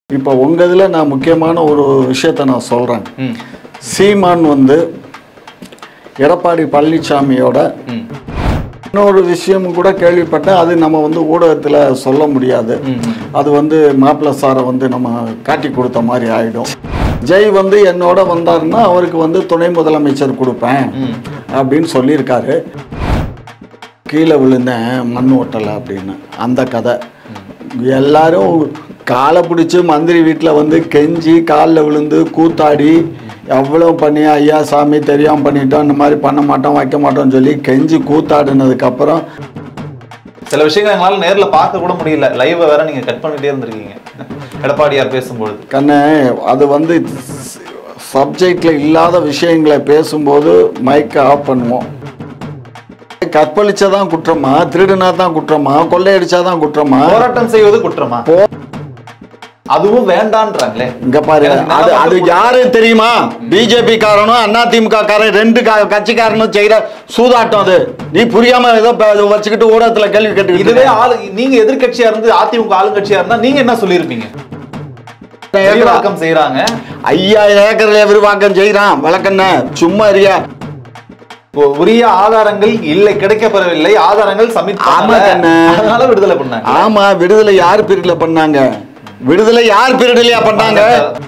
இப்போ உங்க இதுல நான் முக்கியமான ஒரு விஷயத்த நான் சொல்றேன் ம் சீமான் வந்து எடப்பாடி பழனிசாமியோட ம் இன்னொரு விஷயம் கூட கேள்விப்பட்டேன் அது நம்ம வந்து ஊடகத்தில் சொல்ல முடியாது ம், ம். அது வந்து மாப்பிள்ளை சாரை வந்து நம்ம காட்டி கொடுத்த மாதிரி ஆயிடும் ஜெய் வந்து என்னோட வந்தாருன்னா அவருக்கு வந்து துணை முதலமைச்சர் கொடுப்பேன் ம். அப்படின்னு சொல்லியிருக்காரு கீழே விழுந்தேன் மண் ஓட்டலை அப்படின்னு அந்த கதை எல்லாரும் காலை பிடிச்சி மந்திரி வீட்டில் வந்து கெஞ்சி காலில் விழுந்து கூத்தாடி எவ்வளோ பண்ணி ஐயா சாமி தெரியாமல் பண்ணிட்டோம் இந்த மாதிரி பண்ண மாட்டோம் வைக்க மாட்டோம்னு சொல்லி கெஞ்சி கூத்தாடினதுக்கப்புறம் சில விஷயங்கள் எங்களால நேர்ல பார்க்க கூட முடியல லைவ் வேற நீங்க கட் பண்ணிட்டே இருந்திருக்கீங்க எடப்பாடியார் பேசும்பொழுது கண்ணே அது வந்து சப்ஜெக்டில் இல்லாத விஷயங்களை பேசும்போது மைக்கை ஆஃப் பண்ணுவோம் கற்பழிச்சதான் குற்றமா திருடுனா தான் குற்றமா கொள்ளையடிச்சாதான் குற்றமா போராட்டம் செய்வது குற்றமா அதுவும் வேண்டான்றாங்களே இங்க பாரு எனக்கு அது நல்லா அது புரியுது. யாரு தெரியுமா பிஜேபி காரனும் அண்ணா திமுக காரன் ரெண்டு க- கட்சிக்காரனும் செய்யற சூதாட்டம் அது நீ புரியாம ஏதோ ப- வச்சுக்கிட்டு ஊடகத்துல கேள்வி கேட்டுக்கிட்டு இதுவே இருக்க. ஆளு நீங்க எதிர்க்கட்சியா இருந்து அதிமுக ஆளுங்கட்சியா இருந்தா நீங்க என்ன சொல்லியிருப்பீங்க விரிவாக்கம் செய்யறாங்க ஐயாயிரம் ஏக்கர்ல விரிவாக்கம் செய்யறான் விளக்கண்ண சும்மா இருயா உரிய ஆதாரங்கள் இல்லை கிடைக்கப்பெறவில்லை ஆதாரங்கள் சப்மிட் ஆமா பண்ணல கண்ணு. அதனால விடுதலை பண்ணாங்க ஆமா விடுதலை யார் பீரியட்ல பண்ணாங்க விடுதலை யார் பீரியட்லயா பண்ணாங்க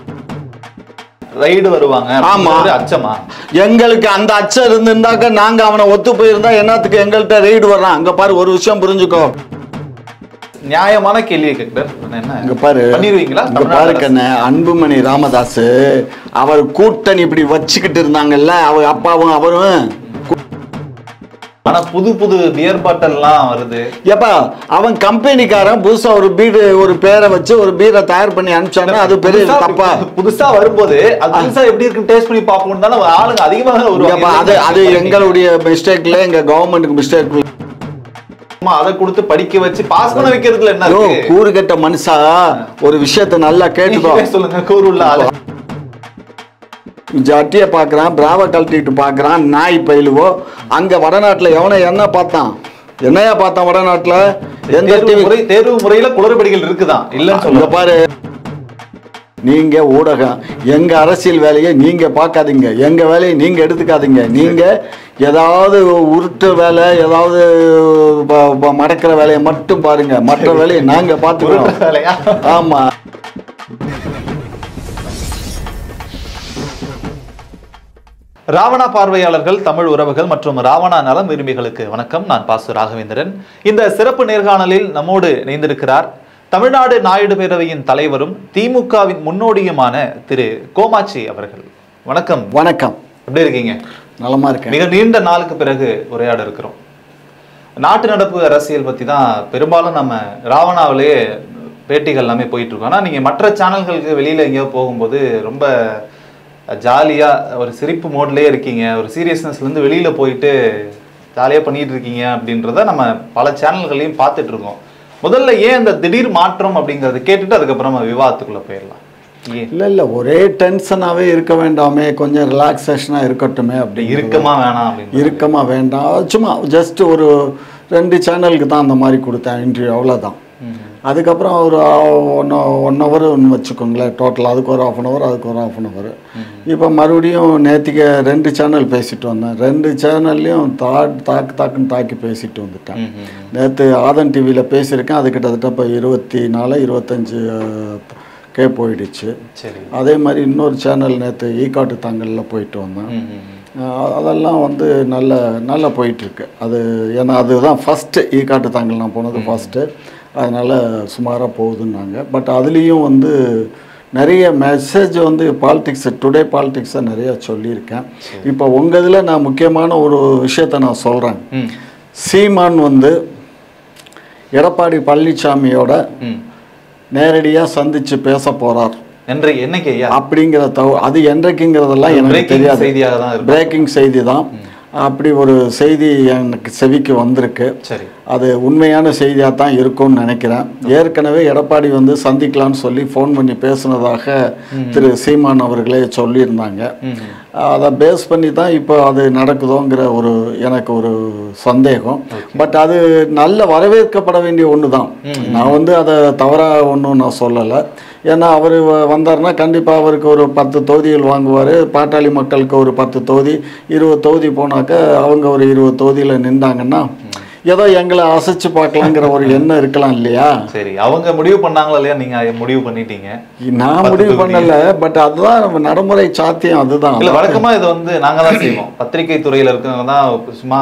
ரைடு வருவாங்க ஆமா. அப்படின்றது அச்சமா எங்களுக்கு அந்த அச்சம் இருந்திருந்தாக்க நாங்க அவனை ஒத்து போயிருந்தா என்னத்துக்கு எங்கள்கிட்ட ரெய்டு வர்றான் அங்க பாரு ஒரு விஷயம் புரிஞ்சுக்கோ நியாயமான கேள்வியை கேட்கிறார் என்ன இங்க பாரு பண்ணிருவீங்களா இங்க தமிழ்நாடு பாரு அரசு? கண்ணு அன்புமணி ராமதாஸ் அவர் கூட்டணி இப்படி வச்சுக்கிட்டு இருந்தாங்கல்ல அவர் அப்பாவும் அவரும் ஆனா புது புது பியர் பாட்டில் எல்லாம் வருது ஏப்பா அவன் கம்பெனிக்காரன் புதுசா ஒரு பீடு ஒரு பேரை வச்சு ஒரு பீரை தயார் பண்ணி அனுப்பிச்சானா அது பெரிய புதுசா- தப்பா புதுசா வரும்போது அது புதுசா எப்படி இருக்குன்னு டேஸ்ட் பண்ணி பார்ப்போம் தானே ஆளுங்க அதிகமாக இங்கப்பா, அது அது வருவாங்க எங்களுடைய மிஸ்டேக்ல எங்க கவர்மெண்ட்டுக்கு மிஸ்டேக் சும்மா அதை கொடுத்து படிக்க வச்சு பாஸ் பண்ண வைக்கிறதுல என்ன ஐயோ இருக்கு கூறு கெட்ட மனுஷா ஒரு விஷயத்த நல்லா கேட்டுக்கோ நீங்களே சொல்லுங்க கூறுள்ள ஆளு ஜட்டியை பார்க்குறான் பிராவை கழட்டிட்டு பார்க்குறான் நாய் பயிலுவோ அங்கே வடநாட்டில் எவனை என்ன பார்த்தான் என்னையா பார்த்தான் வடநாட்டில் எந்த தேர்வு டிவி முறை தேர்வு முறையில குளறுபடிகள் இருக்குதான் இல்லன்னு இங்க சொல்லுங்க பாரு நீங்க ஊடகம் எங்க அரசியல் வேலையை நீங்க பார்க்காதீங்க எங்க வேலையை நீங்க எடுத்துக்காதீங்க நீங்க ஏதாவது உருட்டு வேலை ஏதாவது ப- ப- மடக்கிற வேலையை மட்டும் பாருங்க மற்ற வேலையை நாங்க பார்த்துக்கிறோம் வேலையா ஆமா ராவணா பார்வையாளர்கள் தமிழ் உறவுகள் மற்றும் ராவணா நலம் விரும்பிகளுக்கு வணக்கம் நான் பாசு ராகவேந்திரன் இந்த சிறப்பு நேர்காணலில் நம்மோடு இணைந்திருக்கிறார் தமிழ்நாடு நாயுடு பேரவையின் தலைவரும் திமுகவின் முன்னோடியுமான திரு கோமாட்சி அவர்கள் வணக்கம் வணக்கம் எப்படி இருக்கீங்க நலமா இருக்கேன் மிக நீண்ட நாளுக்கு பிறகு உரையாட இருக்கிறோம் நாட்டு நடப்பு அரசியல் பத்தி தான் பெரும்பாலும் நம்ம ராவணாவிலேயே பேட்டிகள் எல்லாமே போயிட்டு இருக்கோம் ஆனா நீங்க மற்ற சேனல்களுக்கு வெளியில எங்கேயோ போகும்போது ரொம்ப ஜாலியா ஒரு சிரிப்பு மோட்லயே இருக்கீங்க ஒரு சீரியஸ்னஸ்ல இருந்து வெளியில போயிட்டு ஜாலியா பண்ணிட்டு இருக்கீங்க அப்படின்றத நம்ம பல சேனல்களையும் பார்த்துட்டு இருக்கோம் முதல்ல ஏன் இந்த திடீர் மாற்றம் அப்படிங்கறத கேட்டுட்டு அதுக்கப்புறம் நம்ம விவாதத்துக்குள்ள போயிடலாம் ஏன் இல்ல இல்ல ஒரே டென்ஷனாவே இருக்க வேண்டாமே கொஞ்சம் ரிலாக்ஸேஷனா இருக்கட்டுமே அப்படி இப்படி இருக்கமா வேணாம் அப்படின்னு இறுக்கமா வேண்டாம் சும்மா ஜஸ்ட் ஒரு ரெண்டு சேனலுக்கு தான் அந்த மாதிரி கொடுத்தேன் இன்டர்வியூ அவ்வளோதான் அதுக்கப்புறம் ஒரு ஒன் ஒன் ஹவர் ஒன்று வச்சுக்கோங்களேன் டோட்டல் அதுக்கு ஒரு ஆஃப் அன் ஹவர் அதுக்கு ஒரு ஆஃப் அன் ஹவர் இப்போ மறுபடியும் நேற்றுக்கு ரெண்டு சேனல் பேசிட்டு வந்தேன் ரெண்டு சேனல்லையும் தா தாக்கு தாக்குன்னு தாக்கி பேசிட்டு வந்துட்டேன் ம், ம், ம். நேற்று ஆதன் டிவியில் பேசியிருக்கேன் அது கிட்டத்தட்ட இப்போ இருபத்தி நாலு இருபத்தஞ்சு கே போயிடுச்சு சரி அதே மாதிரி இன்னொரு சேனல் நேற்று ஈக்காட்டு தாங்கலில் போயிட்டு வந்தேன் ம், ம், ம். அஹ் அதெல்லாம் வந்து நல்ல நல்லா போயிட்டுருக்கு அது ஏன்னா அதுதான் ஃபஸ்ட்டு ஈக்காட்டு தாங்கல் நான் போனது ஃபஸ்ட்டு அதனால் சுமாராக போகுதுன்னாங்க பட் அதுலேயும் வந்து நிறைய மெசேஜ் வந்து பாலிடிக்ஸ் டுடே பாலிடிக்ஸை நிறைய சொல்லியிருக்கேன் இப்போ உங்கள் இதில் நான் முக்கியமான ஒரு விஷயத்த நான் சொல்கிறேன் ம், சீமான் வந்து எடப்பாடி பழனிசாமியோட ம். நேரடியாக சந்தித்து பேச போகிறார் நன்றி என்னைக்கு ஐயா அப்படிங்கிற தவ அது என்றைக்குங்கிறதெல்லாம் எனக்கு Breaking தெரியாது செய்தியாக தான் இருக்கும் பிரேக்கிங் செய்தி தான் அப்படி ஒரு செய்தி எனக்கு செவிக்கு வந்திருக்கு சரி அது உண்மையான செய்தியாக தான் இருக்கும்னு நினைக்கிறேன் ஏற்கனவே எடப்பாடி வந்து சந்திக்கலாம்னு சொல்லி ஃபோன் பண்ணி பேசுனதாக திரு சீமான் அவர்களே சொல்லியிருந்தாங்க ம், அதை பேஸ் பண்ணி தான் இப்போ அது நடக்குதோங்கிற ஒரு எனக்கு ஒரு சந்தேகம் பட் அது நல்ல வரவேற்கப்பட வேண்டிய ஒன்று தான் நான் வந்து அதை தவறாக ஒன்றும் நான் சொல்லலை ஏன்னா அவர் வந்தாருன்னா கண்டிப்பாக அவருக்கு ஒரு பத்து தொகுதிகள் வாங்குவார் பாட்டாளி மக்களுக்கு ஒரு பத்து தொகுதி இருபது தொகுதி போனாக்க அவங்க ஒரு இருபது தொகுதியில் நின்றாங்கன்னா ஏதோ எங்களை அசைச்சு பார்க்கலாங்கிற ஒரு எண்ணம் இருக்கலாம் இல்லையா சரி அவங்க முடிவு பண்ணாங்களா இல்லையா நீங்க அதை முடிவு பண்ணிட்டீங்க நான் முடிவு பண்ணல பட் அதுதான் நம்ம நடைமுறை சாத்தியம் அதுதான் இல்ல வழக்கமா இதை வந்து நாங்க தான் செய்வோம் பத்திரிகை துறையில இருக்கவங்க தான் சும்மா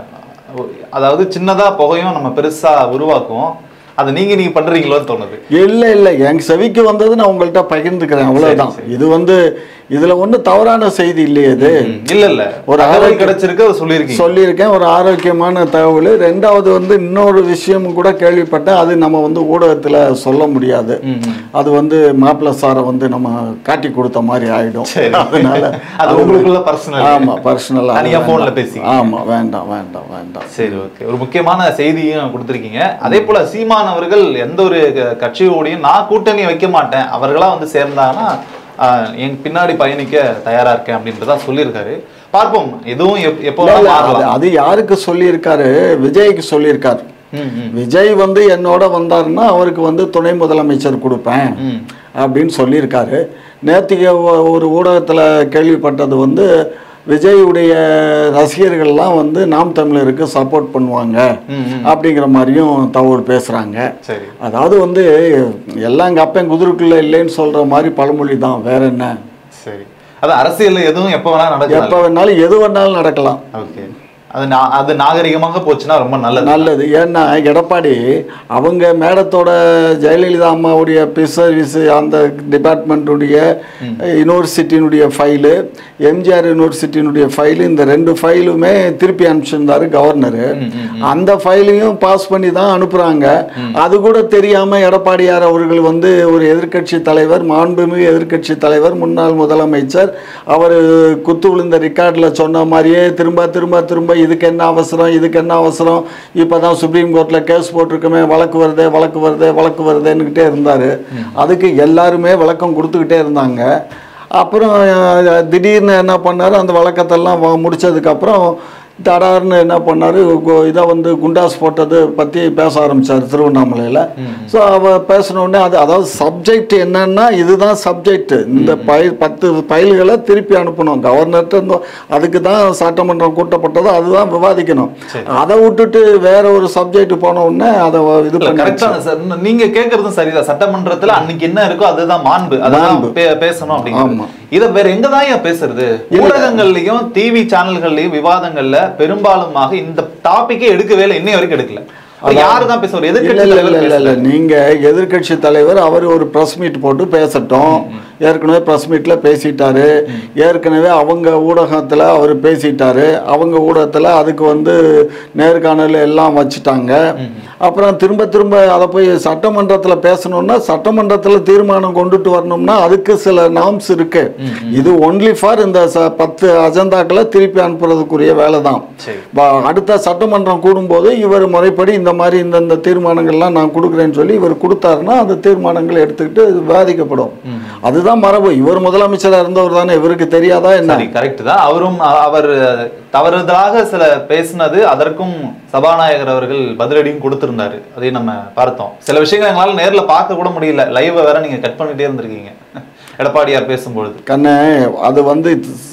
அதாவது சின்னதா புகையும் நம்ம பெருசா உருவாக்குவோம் அதை நீங்க நீங்க பண்றீங்களோன்னு தோணுது இல்லை இல்லை என் செவிக்கு வந்தது நான் உங்கள்கிட்ட பகிர்ந்துக்கிறேன் அவ்வளவுதான் இது வந்து இதுல ஒன்றும் தவறான செய்தி இல்லையே இது ம், இல்ல இல்ல ஒரு ஒரு தகவல் ஆரோக்கிய- கிடைச்சிருக்கு அதை சொல்லியிருக்கீங்க சொல்லியிருக்கேன் ஒரு ஆரோக்கியமான தகவல் ரெண்டாவது வந்து இன்னொரு விஷயமும் கூட கேள்விப்பட்டேன் அது நம்ம வந்து ஊடகத்துல சொல்ல முடியாது ம், ம். அது வந்து மாப்பிள்ளை சாரை வந்து நம்ம காட்டி கொடுத்த மாதிரி ஆயிடும் சரி. அதனால அது உங்களுக்குள்ள பர்சனல் ஆமா பர்சனலா தனியா போன்ல பேசிங்க ஆமா வேண்டாம் வேண்டாம் வேண்டாம் சரி ஓகே ஒரு முக்கியமான செய்தியும் கொடுத்துருக்கீங்க அதே போல சீமான் அவர்கள் எந்த ஒரு க- கட்சியோடையும் நான் கூட்டணி வைக்க மாட்டேன் அவர்களா வந்து சேர்ந்தாங்கன்னா ஆஹ், என் பின்னாடி பயணிக்க தயாரா இருக்கேன் அப்படின்றதா சொல்லியிருக்காரு பார்ப்போம் எதுவும் எப்- எப்போ இல்ல, வேணா இல்ல, அது மாறலாம் அது யாருக்கு சொல்லியிருக்காரு விஜய்க்கு சொல்லியிருக்காரு ம், ம், விஜய் வந்து என்னோட வந்தாருன்னா அவருக்கு வந்து துணை முதலமைச்சர் கொடுப்பேன் ம். அப்படின்னு சொல்லியிருக்காரு நேற்றுக்கு ஒ- ஒரு ஊடகத்தில் கேள்விப்பட்டது வந்து விஜயுடைய ரசிகர்கள்லாம் வந்து நாம் தமிழருக்கு சப்போர்ட் பண்ணுவாங்க ம், ம். அப்படிங்கிற மாதிரியும் தகவல் பேசுகிறாங்க சரி அதாவது வந்து எல்லாம் எங்கள் அப்பன் குதிரைக்குள்ளே இல்லைன்னு சொல்கிற மாதிரி பழமொழி தான் வேற என்ன சரி அது அரசியல்ல எதுவும் எப்போ வேணா நடக்கலாம் எப்போ வேணாலும் எது வேணாலும் நடக்கலாம் ஓகே அது நா- அது நாகரிகமாக போச்சுன்னா ரொம்ப நல்லது நல்லது ஏன்னா எடப்பாடி அவங்க மேடத்தோட ஜெயலலிதா அம்மாவுடைய பிஸ் சர்வீஸ் அந்த டிபார்ட்மெண்ட்டுடைய யூனிவர்சிட்டியினுடைய ஃபைலு எம்ஜிஆர் யூனிவர்சிட்டியினுடைய ஃபைலு இந்த ரெண்டு ஃபைலுமே திருப்பி அனுப்பிச்சிருந்தாரு கவர்னரு அந்த ஃபைலையும் பாஸ் பண்ணி தான் அனுப்புகிறாங்க அது கூட தெரியாமல் எடப்பாடியார் அவர்கள் வந்து ஒரு எதிர்க்கட்சி தலைவர் மாண்புமிகு எதிர்க்கட்சி தலைவர் முன்னாள் முதலமைச்சர் அவர் குத்து விழுந்த ரெக்கார்டில் சொன்ன மாதிரியே திரும்ப திரும்ப திரும்ப இதுக்கு என்ன அவசரம் இதுக்கு என்ன அவசரம் இப்போ தான் சுப்ரீம் கோர்ட்டில் கேஸ் போட்டிருக்கோமே வழக்கு வருதே வழக்கு வருதே வழக்கு வருதேன்னுக்கிட்டே இருந்தார் அதுக்கு எல்லாருமே விளக்கம் கொடுத்துக்கிட்டே இருந்தாங்க அப்புறம் அஹ், திடீர்னு என்ன பண்ணார் அந்த வழக்கத்தெல்லாம் வ- முடிச்சதுக்கப்புறம் தடார்னு என்ன பண்ணார் இதை வந்து குண்டாஸ் போட்டது பற்றி பேச ஆரம்பித்தார் திருவண்ணாமலையில் ஸோ அவ பேசின உடனே அது அதாவது சப்ஜெக்ட் என்னன்னா இதுதான் சப்ஜெக்ட் இந்த பய பத்து ஃபைல்களை திருப்பி அனுப்பணும் கவர்னர்கிட்ட இருந்து அதுக்கு தான் சட்டமன்றம் கூட்டப்பட்டது அதுதான் விவாதிக்கணும் அதை விட்டுட்டு வேற ஒரு சப்ஜெக்ட் போன உடனே அதை இது இல்ல பண்ணி கரெக்டான சார் நீங்க கேக்குறதும் சரிதான் சட்டமன்றத்துல அன்னைக்கு என்ன இருக்கோ அதுதான் மாண்பு அதான் பே- பேசணும் அப்படிங்கிறது இத வேற எங்க தான் ஏன் பேசுறது ஊடகங்கள்லயும் டிவி சேனல்கள்லயும் விவாதங்கள்ல பெரும்பாலுமாக இந்த டாபிக்கே எடுக்கவே இல்லை இன்னை வரைக்கும் எடுக்கல அப்ப யாரு தான் பேசுவார் இல்ல எதிர்க்கட்சி இல்ல தலைவர் இல்ல இல்ல இல்ல பேசல. நீங்க எதிர்க்கட்சி தலைவர் அவர் ஒரு பிரஸ் மீட் போட்டு பேசட்டும் ஏற்கனவே பிரஸ் மீட்ல பேசிட்டாரு ஏற்கனவே அவங்க ஊடகத்துல அவர் பேசிட்டாரு அவங்க ஊடகத்துல அதுக்கு வந்து நேர்காணல் எல்லாம் வச்சுட்டாங்க அப்புறம் திரும்ப திரும்ப அதை போய் சட்டமன்றத்துல பேசணும்னா சட்டமன்றத்துல தீர்மானம் கொண்டுட்டு வரணும்னா அதுக்கு சில நாம்ஸ் இருக்கு இது ஒன்லி ஃபார் இந்த ச- பத்து அஜெண்டாக்களை திருப்பி அனுப்புறதுக்குரிய வேலை தான் சரி வ- அடுத்த சட்டமன்றம் கூடும்போது இவர் முறைப்படி இந்த மாதிரி இந்தந்த தீர்மானங்கள்லாம் நான் கொடுக்குறேன்னு சொல்லி இவர் கொடுத்தாருன்னா அந்த தீர்மானங்களை எடுத்துக்கிட்டு இது விவாதிக்கப்படும் அதுதான் மரபு இவர் முதலமைச்சராக இருந்தவர் தானே இவருக்கு தெரியாதா என்ன சரி கரெக்ட் தான் அவரும் அ- அவர் தவறுதலாக சில பேசினது அதற்கும் சபாநாயகர் அவர்கள் பதிலடியும் கொடுத்திருந்தாரு அதையும் நம்ம பார்த்தோம் சில விஷயங்கள் எங்களால நேர்ல பார்க்க கூட முடியல லைவ் வேற நீங்க கட் பண்ணிட்டே இருந்திருக்கீங்க எடப்பாடியார் பேசும்பொழுது கண்ணே அது வந்து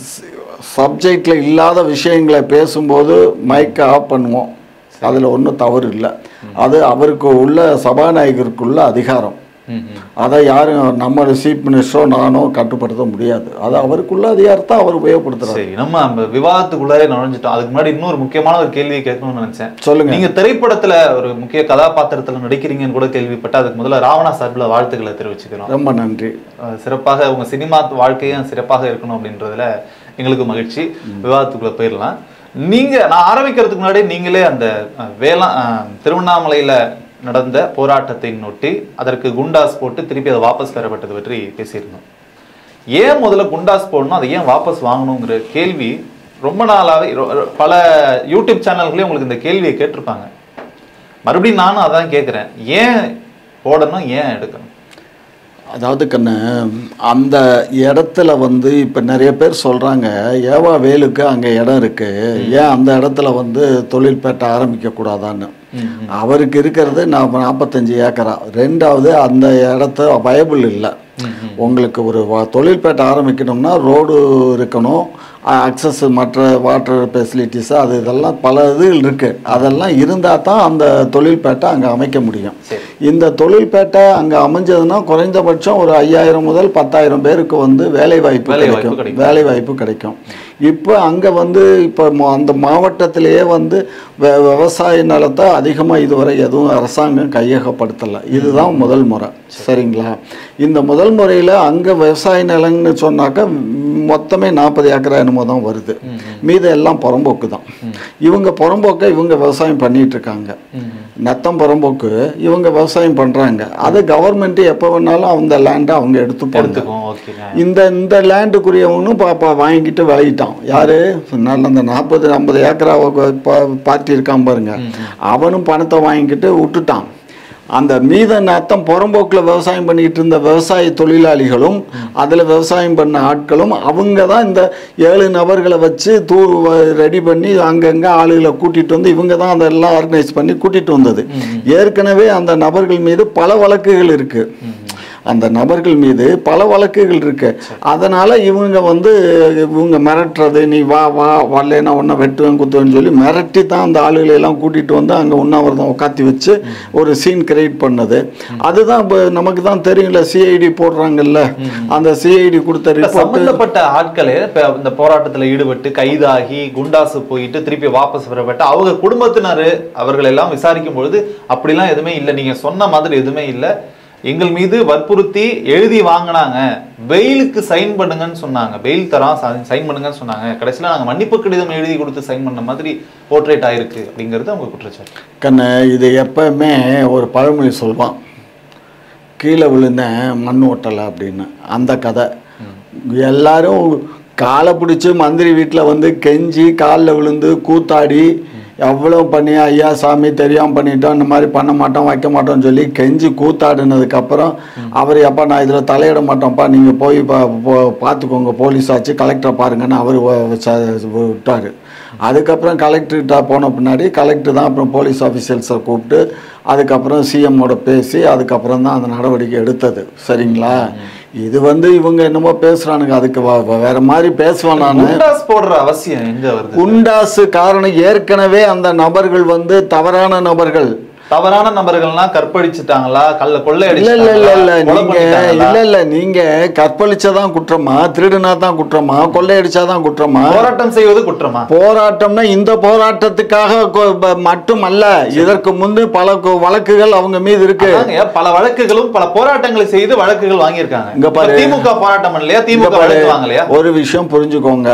சப்ஜெக்ட்ல இல்லாத விஷயங்களை பேசும்போது மைக்கை ஆஃப் பண்ணுவோம் அதில் ஒன்றும் தவறு இல்லை அது அவருக்கு உள்ள சபாநாயகருக்குள்ள அதிகாரம் ம், ம். அதை யாரும் நம்ம சீஃப் மினிஸ்டரோ நானோ கட்டுப்படுத்த முடியாது அது அவருக்குள்ள அதிகாரத்தை அவர் உபயோகப்படுத்துறாரு சரி நம்ம அந்த விவாதத்துக்குள்ளாரே நுழைஞ்சிட்டோம் அதுக்கு முன்னாடி இன்னொரு முக்கியமான ஒரு கேள்வியை கேட்கணும்னு நினைச்சேன் சொல்லுங்க நீங்க திரைப்படத்துல ஒரு முக்கிய கதாபாத்திரத்துல நடிக்கிறீங்கன்னு கூட கேள்விப்பட்டு அதுக்கு முதல்ல ராவணா சார்பில் வாழ்த்துக்களை தெரிவிச்சுக்கிறோம் ரொம்ப நன்றி அஹ் சிறப்பாக உங்க சினிமா வாழ்க்கையும் சிறப்பாக இருக்கணும் அப்படின்றதுல எங்களுக்கு மகிழ்ச்சி விவாதத்துக்குள்ள போயிடலாம் நீங்க நான் ஆரம்பிக்கிறதுக்கு முன்னாடி நீங்களே அந்த அஹ், வேளா அஹ், திருவண்ணாமலையில நடந்த போராட்டத்தை நொட்டி அதற்கு குண்டாஸ் போட்டு திருப்பி அதை வாபஸ் பெறப்பட்டது பற்றி பேசியிருந்தோம் ஏன் முதல்ல குண்டாஸ் போடணும் அதை ஏன் வாபஸ் வாங்கணுங்கிற கேள்வி ரொம்ப நாளாவே ரொ- ரொ- பல யூடியூப் சேனல்களே உங்களுக்கு இந்த கேள்வியை கேட்டிருப்பாங்க மறுபடியும் நானும் அதான் கேட்குறேன் ஏன் போடணும் ஏன் எடுக்கணும் அதாவது கண்ணு அந்த இடத்துல வந்து இப்போ நிறைய பேர் சொல்கிறாங்க ஏவா வேலுக்கு அங்கே இடம் இருக்குது ஏன் அந்த இடத்துல வந்து தொழில்பேட்டை ஆரம்பிக்க கூடாதான்னு அவருக்கு இருக்கிறது நான் நாற்பத்தஞ்சு ஏக்கரா ரெண்டாவது அந்த இடத்த வயபிள் இல்லை உங்களுக்கு ஒரு வ- தொழில்பேட்டை ஆரம்பிக்கணும்னா ரோடு இருக்கணும் அக்சஸ் மற்ற வாட்டர் ஃபெசிலிட்டிஸ் அது இதெல்லாம் பல இது இருக்குது அதெல்லாம் இருந்தால் தான் அந்த தொழில்பேட்டை அங்கே அமைக்க முடியும் சரி. இந்த தொழில்பேட்டை அங்கே அமைஞ்சதுன்னா குறைந்தபட்சம் ஒரு ஐயாயிரம் முதல் பத்தாயிரம் பேருக்கு வந்து வேலை வாய்ப்பு வேலை வாய்ப்பு கிடைக்கும் கிடைக்கும். வேலை வாய்ப்பு கிடைக்கும் இப்போ அங்கே வந்து இப்போ ம- அந்த மாவட்டத்திலேயே வந்து வெ- விவசாய நிலத்தை அதிகமாக இதுவரை எதுவும் அரசாங்கம் கையகப்படுத்தலை இதுதான் முதல் முறை சரிங்களா இந்த முதல் முறையில் அங்கே விவசாய நிலம்னு சொன்னாக்கா ம், மொத்தமே நாற்பது ஏக்கரா என்னமோ தான் வருது மீதம் எல்லாம் புறம்போக்கு தான் இவங்க புறம்போக்கை இவங்க விவசாயம் பண்ணிட்டு இருக்காங்க நத்தம் புறம்போக்கு இவங்க விவசாயம் பண்ணுறாங்க அது கவர்மெண்ட் எப்போ வேணாலும் அந்த லேண்டை அவங்க எடுத்துப்பாங்க எடுத்துக்கும் ஓகேங்க இந்த இந்த லேண்டுக்குரியவனும் பாப்பா வாங்கிட்டு விளையிட்டான் யாரு நல்ல அந்த நாற்பது ஐம்பது ஏக்கரா பார்ட்டி இருக்கான் பாருங்க அவனும் பணத்தை வாங்கிக்கிட்டு விட்டுட்டான் அந்த மீத நத்தம் புறம்போக்கில் விவசாயம் பண்ணிக்கிட்டு இருந்த விவசாய தொழிலாளிகளும் அதில் விவசாயம் பண்ண ஆட்களும் அவங்க தான் இந்த ஏழு நபர்களை வச்சு தூ ரெடி பண்ணி அங்கங்கே ஆளுகளை கூட்டிகிட்டு வந்து இவங்க தான் அதெல்லாம் ஆர்கனைஸ் பண்ணி கூட்டிகிட்டு வந்தது ஏற்கனவே அந்த நபர்கள் மீது பல வழக்குகள் இருக்குது அந்த நபர்கள் மீது பல வழக்குகள் இருக்கு அதனால இவங்க வந்து இவங்க மிரட்டுறது நீ வா வா வரலைன்னா உன்னை வெட்டுவேன் குத்துவேன்னு சொல்லி மிரட்டி தான் அந்த ஆளுகளை எல்லாம் கூட்டிட்டு வந்து அங்கே உண்ணாவிரதம் உட்காத்தி வச்சு ஒரு சீன் கிரியேட் பண்ணது அதுதான் இப்போ நமக்கு தான் தெரியும்ல சிஐடி போடுறாங்கல்ல அந்த சிஐடி கொடுத்த இல்ல, ரிப்போர்ட் சம்பந்தப்பட்ட ஆட்களே இப்ப இந்த போராட்டத்துல ஈடுபட்டு கைதாகி குண்டாசு போயிட்டு திருப்பி வாபஸ் பெறப்பட்டு அவங்க குடும்பத்தினர் அவர்கள் எல்லாம் விசாரிக்கும் பொழுது அப்படிலாம் எதுவுமே இல்லை நீங்க சொன்ன மாதிரி எதுவுமே இல்லை எங்கள் மீது வற்புறுத்தி எழுதி வாங்கினாங்க பெயிலுக்கு சைன் பண்ணுங்கன்னு சொன்னாங்க பெயில் தரான் சைன் பண்ணுங்கன்னு சொன்னாங்க கடைசியில நாங்க மன்னிப்பு கடிதம் எழுதி கொடுத்து சைன் பண்ண மாதிரி போர்ட்ரேட் ஆயிருக்கு அப்படிங்கிறது அவங்க குற்றச்சாட்டு கண்ணு இது எப்பவுமே ஒரு பழமொழி சொல்வான் கீழே விழுந்த மண் ஓட்டலை அப்படின்னு அந்த கதை எல்லாரும் காலை பிடிச்சி மந்திரி வீட்டில் வந்து கெஞ்சி காலில் விழுந்து கூத்தாடி எவ்வளோ பண்ணி ஐயா சாமி தெரியாமல் பண்ணிட்டோம் இந்த மாதிரி பண்ண மாட்டோம் வைக்க மாட்டோம்னு சொல்லி கெஞ்சி கூத்தாடினதுக்கப்புறம் அவர் எப்பா நான் இதில் தலையிட மாட்டோம்ப்பா நீங்கள் போய் பா- போ- பார்த்துக்கோங்க போலீஸ் ஆச்சு கலெக்டரை பாருங்கன்னு அவர் விட்டார் அதுக்கப்புறம் கலெக்டர்கிட்ட போன பின்னாடி கலெக்டர் தான் அப்புறம் போலீஸ் ஆஃபீஸர்ஸை கூப்பிட்டு அதுக்கப்புறம் சிஎம்மோட பேசி அதுக்கப்புறம் தான் அந்த நடவடிக்கை எடுத்தது சரிங்களா இது வந்து இவங்க என்னமோ பேசுறானுங்க அதுக்கு வ- வ- வேற மாதிரி பேசுவேன் நான் குண்டாஸ் போடுற அவசியம் எங்க வருது குண்டாசு காரணம் ஏற்கனவே அந்த நபர்கள் வந்து தவறான நபர்கள் தவறான நபர்கள்லாம் கற்பழிச்சுட்டாங்களா கல்ல கொள்ளை இல்ல இல்ல இல்ல இல்ல அடிச்சுட்டாங்களா கொலை நீங்க பண்ணிட்டாங்களா? இல்ல இல்ல நீங்க கற்பழிச்சதான் குற்றமா திருடுனா தான் குற்றமா கொள்ளையடிச்சாதான் குற்றமா போராட்டம் செய்வது குற்றமா போராட்டம்னா இந்த போராட்டத்துக்காக கொ- ப- மட்டுமல்ல இதற்கு முன்பு பல கொ- வழக்குகள் அவங்க மீது இருக்கு அதாங்க, பல வழக்குகளும் பல போராட்டங்களை செய்து வழக்குகள் வாங்கியிருக்காங்க இங்க பாரு. இப்ப திமுக போராட்டம் இல்லையா இங்க திமுக பாரு, வழக்கு வாங்கலையா ஒரு விஷயம் புரிஞ்சுக்கோங்க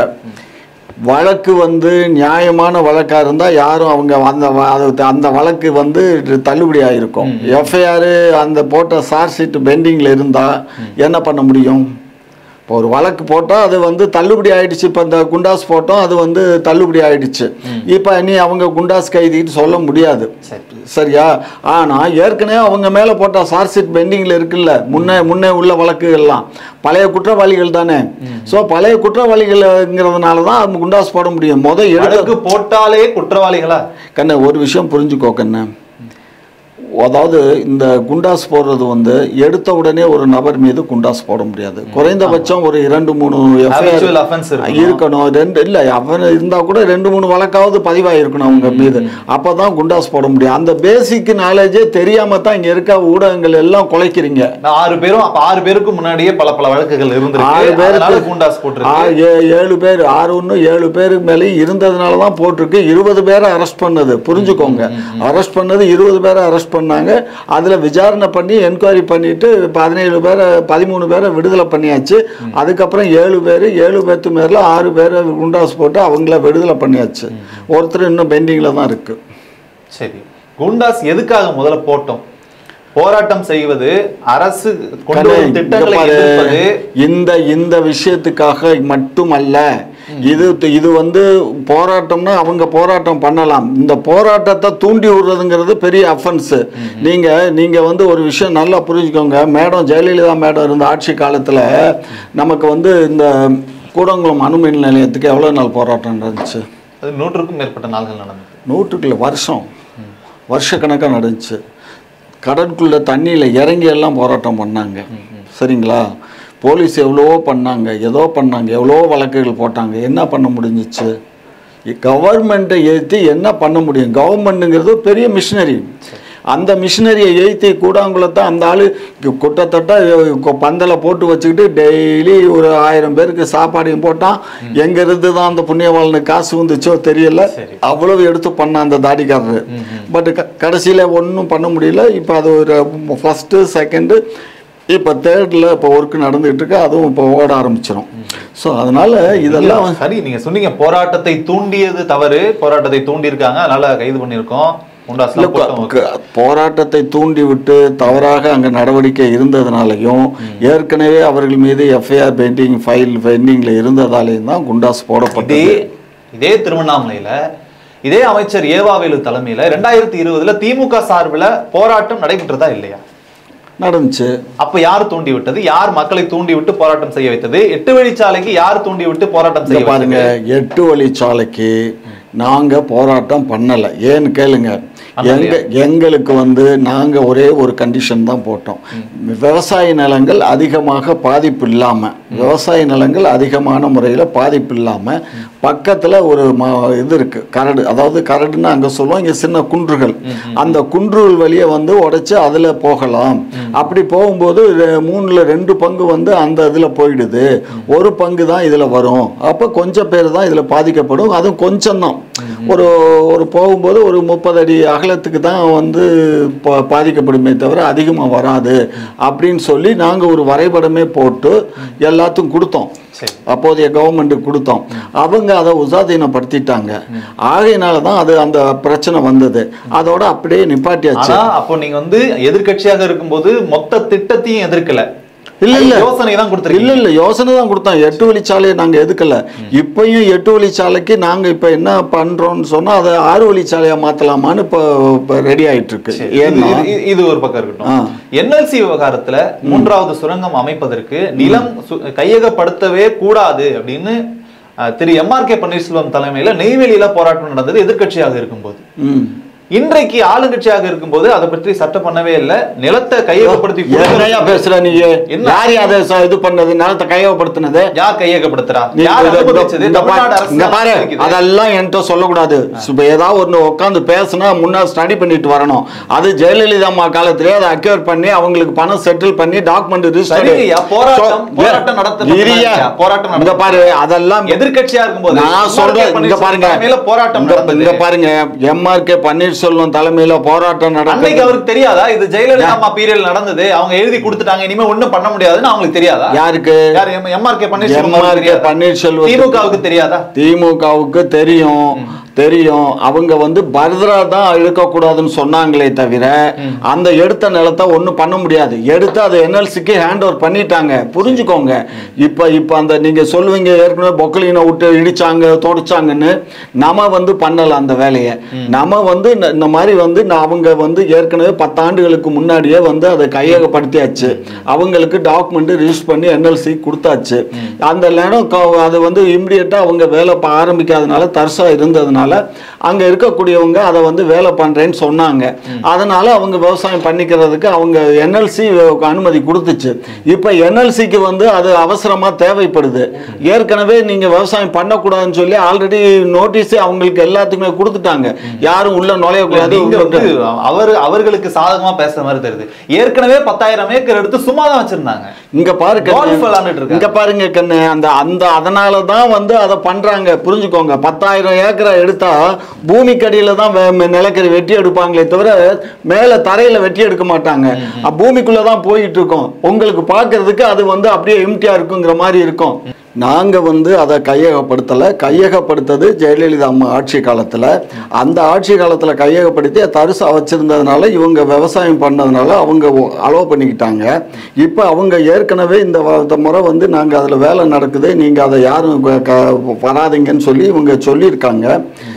வழக்கு வந்து நியாயமான வழக்கா இருந்தா யாரும் அவங்க அந்த வ- அது அந்த வழக்கு வந்து தள்ளுபடி ஆயிருக்கும் எஃப்ஐஆர் அந்த போட்ட சார்ஜ் ஷீட் பெண்டிங்ல இருந்தா என்ன பண்ண முடியும் இப்போ ஒரு வழக்கு போட்டால் அது வந்து தள்ளுபடி ஆயிடுச்சு இப்போ இந்த குண்டாஸ் போட்டோம் அது வந்து தள்ளுபடி ஆயிடுச்சு இப்போ நீ அவங்க குண்டாஸ் கைதின்னு சொல்ல முடியாது சரி சரியா ஆனால் ஏற்கனவே அவங்க மேலே போட்ட சார்ஜ் ஷீட் பெண்டிங்கில் இருக்குல்ல முன்னே முன்னே உள்ள வழக்குகள்லாம் பழைய குற்றவாளிகள் தானே ஸோ பழைய குற்றவாளிகள்ங்கிறதுனால தான் அவங்க குண்டாஸ் போட முடியும் முத எடுத்த வழக்கு போட்டாலே குற்றவாளிகளா கண்ணு ஒரு விஷயம் புரிஞ்சுக்கோ கண்ணு அதாவது இந்த குண்டாஸ் போடுறது வந்து எடுத்த உடனே ஒரு நபர் மீது குண்டாஸ் போட முடியாது குறைந்தபட்சம் ஒரு இரண்டு மூணு Habitual எஃப்ஐஆர் offence இருக்கணும். இருக்கணும் ரெண்டு இல்லை அவன் இருந்தா கூட ரெண்டு மூணு வழக்காவது பதிவாயிருக்கணும் அவங்க மீது அப்பதான் குண்டாஸ் போட முடியும் அந்த பேசிக் நாலேஜே தெரியாம தான் இங்க இருக்க ஊடகங்கள் எல்லாம் குலைக்கிறீங்க நான் ஆறு பேரும் அப்ப ஆறு பேருக்கு முன்னாடியே பல பல வழக்குகள் ஆறு இருந்திருக்கு பேருக்கு- அதனால குண்டாஸ் போட்டிருக்கு ஆ- ஏ- ஏழு பேர் ஆறு ஒன்று ஏழு பேருக்கு மேலே இருந்ததுனால தான் போட்டிருக்கு இருபது பேரை அரெஸ்ட் பண்ணது புரிஞ்சுக்கோங்க அரெஸ்ட் பண்ணது இருபது பேரை அரெஸ்ட் பண்ணாங்க அதில் விசாரணை பண்ணி என்கொயரி பண்ணிட்டு பதினேழு பேரை பதிமூணு பேரை விடுதலை பண்ணியாச்சு அதுக்கப்புறம் ஏழு பேர் ஏழு பேர்த்து மேல ஆறு பேரை குண்டாஸ் போட்டு அவங்கள விடுதலை பண்ணியாச்சு ஒருத்தர் இன்னும் பெண்டிங்கில் தான் இருக்குது சரி குண்டாஸ் எதுக்காக முதல்ல போட்டோம் போராட்டம் செய்வது அரசு கொண்டு கண்ணே, வரும் இங்க திட்டங்களை பாரு, எதிர்ப்பது இந்த இந்த விஷயத்துக்காக மட்டுமல்ல இது இது வந்து போராட்டம்னா அவங்க போராட்டம் பண்ணலாம் இந்த போராட்டத்தை தூண்டி விடுறதுங்கிறது பெரிய அஃபென்ஸ் நீங்க நீங்க வந்து ஒரு விஷயம் நல்லா புரிஞ்சுக்கோங்க மேடம் ஜெயலலிதா மேடம் இருந்த ஆட்சி காலத்துல நமக்கு வந்து இந்த கூடங்குளம் அணுமின் நிலையத்துக்கு எவ்வளவு நாள் போராட்டம் நடந்துச்சு அது நூற்றுக்கும் மேற்பட்ட நாள்கள் நடந்தது நூற்றுக்குள்ள வருஷம் வருஷக்கணக்காக நடந்துச்சு கடற்குள்ளே தண்ணியில் இறங்கி எல்லாம் போராட்டம் பண்ணாங்க சரிங்களா போலீஸ் எவ்வளவோ பண்ணாங்க ஏதோ பண்ணாங்க எவ்வளோ வழக்குகள் போட்டாங்க என்ன பண்ண முடிஞ்சிச்சு கவர்மெண்ட்டை ஏற்றி என்ன பண்ண முடியும் கவர்மெண்ட்டுங்கிறது பெரிய மிஷினரி அந்த மிஷினரியை ஏற்றி கூடாங்குளத்தை அந்த ஆள் கிட்டத்தட்ட கொ- பந்தலை போட்டு வச்சுக்கிட்டு டெய்லி ஒரு ஆயிரம் பேருக்கு சாப்பாடையும் போட்டான் எங்க இருந்து தான் அந்த புண்ணியவாளனுக்கு காசு வந்துச்சோ தெரியல சரி. அவ்வளவு எடுத்து பண்ண அந்த தாடிக்காரரு பட் கடைசியில் ஒன்றும் பண்ண முடியல இப்போ அது ஒரு ஃபஸ்ட்டு செகண்டு இப்போ தேர்டில் இப்போ ஒர்க் நடந்துகிட்டு இருக்கு அதுவும் இப்போ ஓட ஆரம்பிச்சிடும் ஸோ அதனால இதெல்லாம் வந்து- சரி நீங்க சொன்னீங்க போராட்டத்தை தூண்டியது தவறு போராட்டத்தை தூண்டி இருக்காங்க அதனால கைது பண்ணியிருக்கோம் குண்டாஸ்லாம் இல்ல, போட்டோம். க- போராட்டத்தை தூண்டிவிட்டு தவறாக அங்கே நடவடிக்கை இருந்ததுனாலையும் ஏற்கனவே அவர்கள் மீது எஃப்ஐஆர் பெயிண்டிங் ஃபைல் பெண்டிங்கில் இருந்ததாலையும் தான் குண்டாஸ் இதே போடப்பட்டது இதே திருவண்ணாமலையில இதே அமைச்சர் ஏவாவேலு தலைமையில ரெண்டாயிரத்தி இருபதுல திமுக சார்பில் போராட்டம் நடைபெற்றதா இல்லையா நடந்துச்சு அப்ப யார் தூண்டி விட்டது யார் மக்களை தூண்டி விட்டு போராட்டம் செய்ய வைத்தது எட்டு வழிச்சாலைக்கு யார் தூண்டி விட்டு போராட்டம் இங்க செய்ய பாருங்க வைத்தது எட்டு வழிச்சாலைக்கு நாங்க போராட்டம் பண்ணல ஏன்னு கேளுங்க எங்க எங்களுக்கு வந்து நாங்க ஒரே ஒரு கண்டிஷன் தான் போட்டோம் விவசாய நிலங்கள் அதிகமாக பாதிப்பு இல்லாம விவசாய நிலங்கள் அதிகமான முறையில் பாதிப்பு இல்லாம பக்கத்துல ஒரு ம இது இருக்கு கரடு அதாவது கரடுன்னு அங்க சொல்லுவோம் இங்க சின்ன குன்றுகள் அந்த குன்றுகள் வழியே வந்து உடைச்சு அதுல போகலாம் அப்படி போகும்போது ரெ- மூணுல ரெண்டு பங்கு வந்து அந்த இதுல போயிடுது ஒரு பங்கு தான் இதுல வரும் அப்ப கொஞ்சம் பேர் தான் இதுல பாதிக்கப்படும் அதுவும் கொஞ்சம் தான் ஒரு ஒரு போகும்போது ஒரு முப்பது அடி அகலத்துக்கு தான் வந்து பா- பாதிக்கப்படுமே தவிர அதிகமாக வராது அப்படின்னு சொல்லி நாங்கள் ஒரு வரைபடமே போட்டு எல்லாத்துக்கும் கொடுத்தோம் சரி அப்போதைய கவர்மெண்ட்டுக்கு கொடுத்தோம் அவங்க அதை உசாதீனப்படுத்திட்டாங்க ஆகையினால தான் அது அந்த பிரச்சனை வந்தது அதோட அப்படியே நிப்பாட்டியாச்சு ஆனா அப்போ நீங்க வந்து எதிர்க்கட்சியாக இருக்கும்போது மொத்த திட்டத்தையும் எதிர்க்கல இல்ல, இல்ல. யோசனை தான் இல்ல கொடுத்துருக்கீங்க இல்ல யோசனை தான் கொடுத்தோம் எட்டு வழிச்சாலையை நாங்க எதுக்கல இப்பயும் எட்டு வழிச்சாலைக்கு நாங்க இப்ப என்ன பண்றோம்னு சொன்னா அதை ஆறு வழிச்சாலையா மாத்தலாமான்னு இப்போ ரெடி ஆயிட்டு இருக்கு சரி, ஏன்னா இது- இது- இது ஒரு பக்கம் ஆ. இருக்கட்டும் என்எல்சி விவகாரத்துல மூன்றாவது சுரங்கம் அமைப்பதற்கு நிலம் சு- கையகப்படுத்தவே கூடாது அப்படின்னு அஹ், திரு எம்ஆர் கே பன்னீர்செல்வம் தலைமையில நெய்வேலியில போராட்டம் நடந்தது எதிர்க்கட்சியாக இருக்கும்போது ம். இன்றைக்கு ஆளுங்கட்சியாக இருக்கும்போது அதை பற்றி சட்டம் பண்ணவே இல்லை நிலத்தை கையகப்படுத்தி கொடுக்கறது- என்னையா பேசுற நீ என்ன? யார் அதை ச- இது பண்ணது நிலத்தை கையகப்படுத்தினது யார் கையகப்படுத்துறா நீ யார் இங்க- அனுமதிச்சது இங்க பாரு, தமிழ்நாடு அரசு இங்க பாரு அனுமதிக்குது. அதெல்லாம் என்கிட்ட சொல்லக்கூடாது இப்ப ஏதாவது ஒண்ணு உட்காந்து பேசுனா முன்னா ஸ்டடி பண்ணிட்டு வரணும் அது ஜெயலலிதா அம்மா காலத்திலே அதை அக்யூர் பண்ணி அவங்களுக்கு பணம் செட்டில் பண்ணி டாக்குமெண்ட் சரிங்கய்யா, போராட்டம் போராட்டம் நடத்த போராட்டம் இங்க நடத்த பாரு அதெல்லாம் எதிர்க்கட்சியா இருக்கும்போது நான் எம்ஆர் கே சொல்றேன் இங்க பன்னீர்செல்வம் பாருங்க தலைமையில போராட்டம் இங்க- நடந்தது இங்க பாருங்க எம்ஆர் கே பன்னீர்செல்வம் தலைமையில போராட்டம் அன்னைக்கு நடந்தது அவருக்கு தெரியாதா இது ஜெயலலிதா அம்மா பீரியட் நடந்தது அவங்க எழுதி கொடுத்துட்டாங்க இனிமே ஒண்ணும் பண்ண முடியாதுன்னு அவங்களுக்கு தெரியாதா யாருக்கு யார் எம்ஆர் கே பன்னீர்செல்வம் எம்ஆர் அவருக்கு கே தெரியாதா? பன்னீர்செல்வம் திமுகவுக்கு தெரியாதா திமுகவுக்கு தெரியும் தெரியும் அவங்க வந்து பர்தரா தான் இழுக்கக்கூடாதுன்னு சொன்னாங்களே தவிர அந்த எடுத்த நிலத்தை ஒன்றும் பண்ண முடியாது எடுத்து அதை என்எல்சிக்கு ஹேண்ட் ஓவர் பண்ணிட்டாங்க புரிஞ்சுக்கோங்க இப்போ இப்போ அந்த நீங்கள் சொல்லுவீங்க ஏற்கனவே பொக்கலினை விட்டு இடிச்சாங்க தொடச்சாங்கன்னு நம்ம வந்து பண்ணல அந்த வேலையை நம்ம வந்து இந்த- இந்த மாதிரி வந்து நான் அவங்க வந்து ஏற்கனவே பத்தாண்டுகளுக்கு முன்னாடியே வந்து அதை கையகப்படுத்தியாச்சு அவங்களுக்கு டாக்குமெண்ட் ரிஜிஸ்டர் பண்ணி என்எல்சி கொடுத்தாச்சு அந்த இடம் க- அது வந்து இம்மிடியட்டாக அவங்க வேலை ப- ஆரம்பிக்காதனால தர்சா இருந்ததுனால அங்கே இருக்கக்கூடியவங்க அதை வந்து வேலை பண்ணுறேன்னு சொன்னாங்க அதனால அவங்க விவசாயம் பண்ணிக்கிறதுக்கு அவங்க என்எல்சி அனுமதி கொடுத்துச்சு இப்போ என்எல்சிக்கு வந்து அது அவசரமாக தேவைப்படுது ஏற்கனவே நீங்கள் விவசாயம் பண்ணக்கூடாதுன்னு சொல்லி ஆல்ரெடி நோட்டீஸே அவங்களுக்கு எல்லாத்துக்குமே கொடுத்துட்டாங்க யாரும் உள்ள நுழையக்கூடாது நீங்க வந்து அவர் அவர்களுக்கு சாதகமா பேசுற மாதிரி தெரியுது ஏற்கனவே பத்தாயிரம் ஏக்கர் எடுத்து சும்மா தான் வச்சிருந்தாங்க இங்க பாரு கண்ணு. Golf விளையாண்டுட்டு இருக்காங்க. இங்க பாருங்க கண்ணு அந்த அந்த அதனால தான் வந்து அதை பண்றாங்க புரிஞ்சுக்கோங்க பத்தாயிரம் ஏக்கரை எடுத்தா பூமிக்கடியில தான் வே- நிலக்கரி வெட்டி எடுப்பாங்களே தவிர மேல தரையில வெட்டி எடுக்க மாட்டாங்க அ, பூமிக்குள்ள தான் போயிட்டு இருக்கோம் உங்களுக்கு பார்க்கிறதுக்கு அது வந்து அப்படியே எம்டியா இருக்குங்கிற மாதிரி இருக்கும் நாங்க வந்து அதை கையகப்படுத்தல கையகப்படுத்தது ஜெயலலிதா அம்மா ஆட்சி காலத்துல அந்த ஆட்சி காலத்துல கையகப்படுத்தி தரிசா வச்சிருந்ததுனால இவங்க விவசாயம் பண்ணதுனால அவங்க அலோவ் பண்ணிக்கிட்டாங்க இப்போ அவங்க ஏற்கனவே இந்த வ- இந்த முறை வந்து நாங்கள் அதில் வேலை நடக்குது நீங்கள் அதை யாரும் க- க- வராதீங்கன்னு சொல்லி இவங்க சொல்லியிருக்காங்க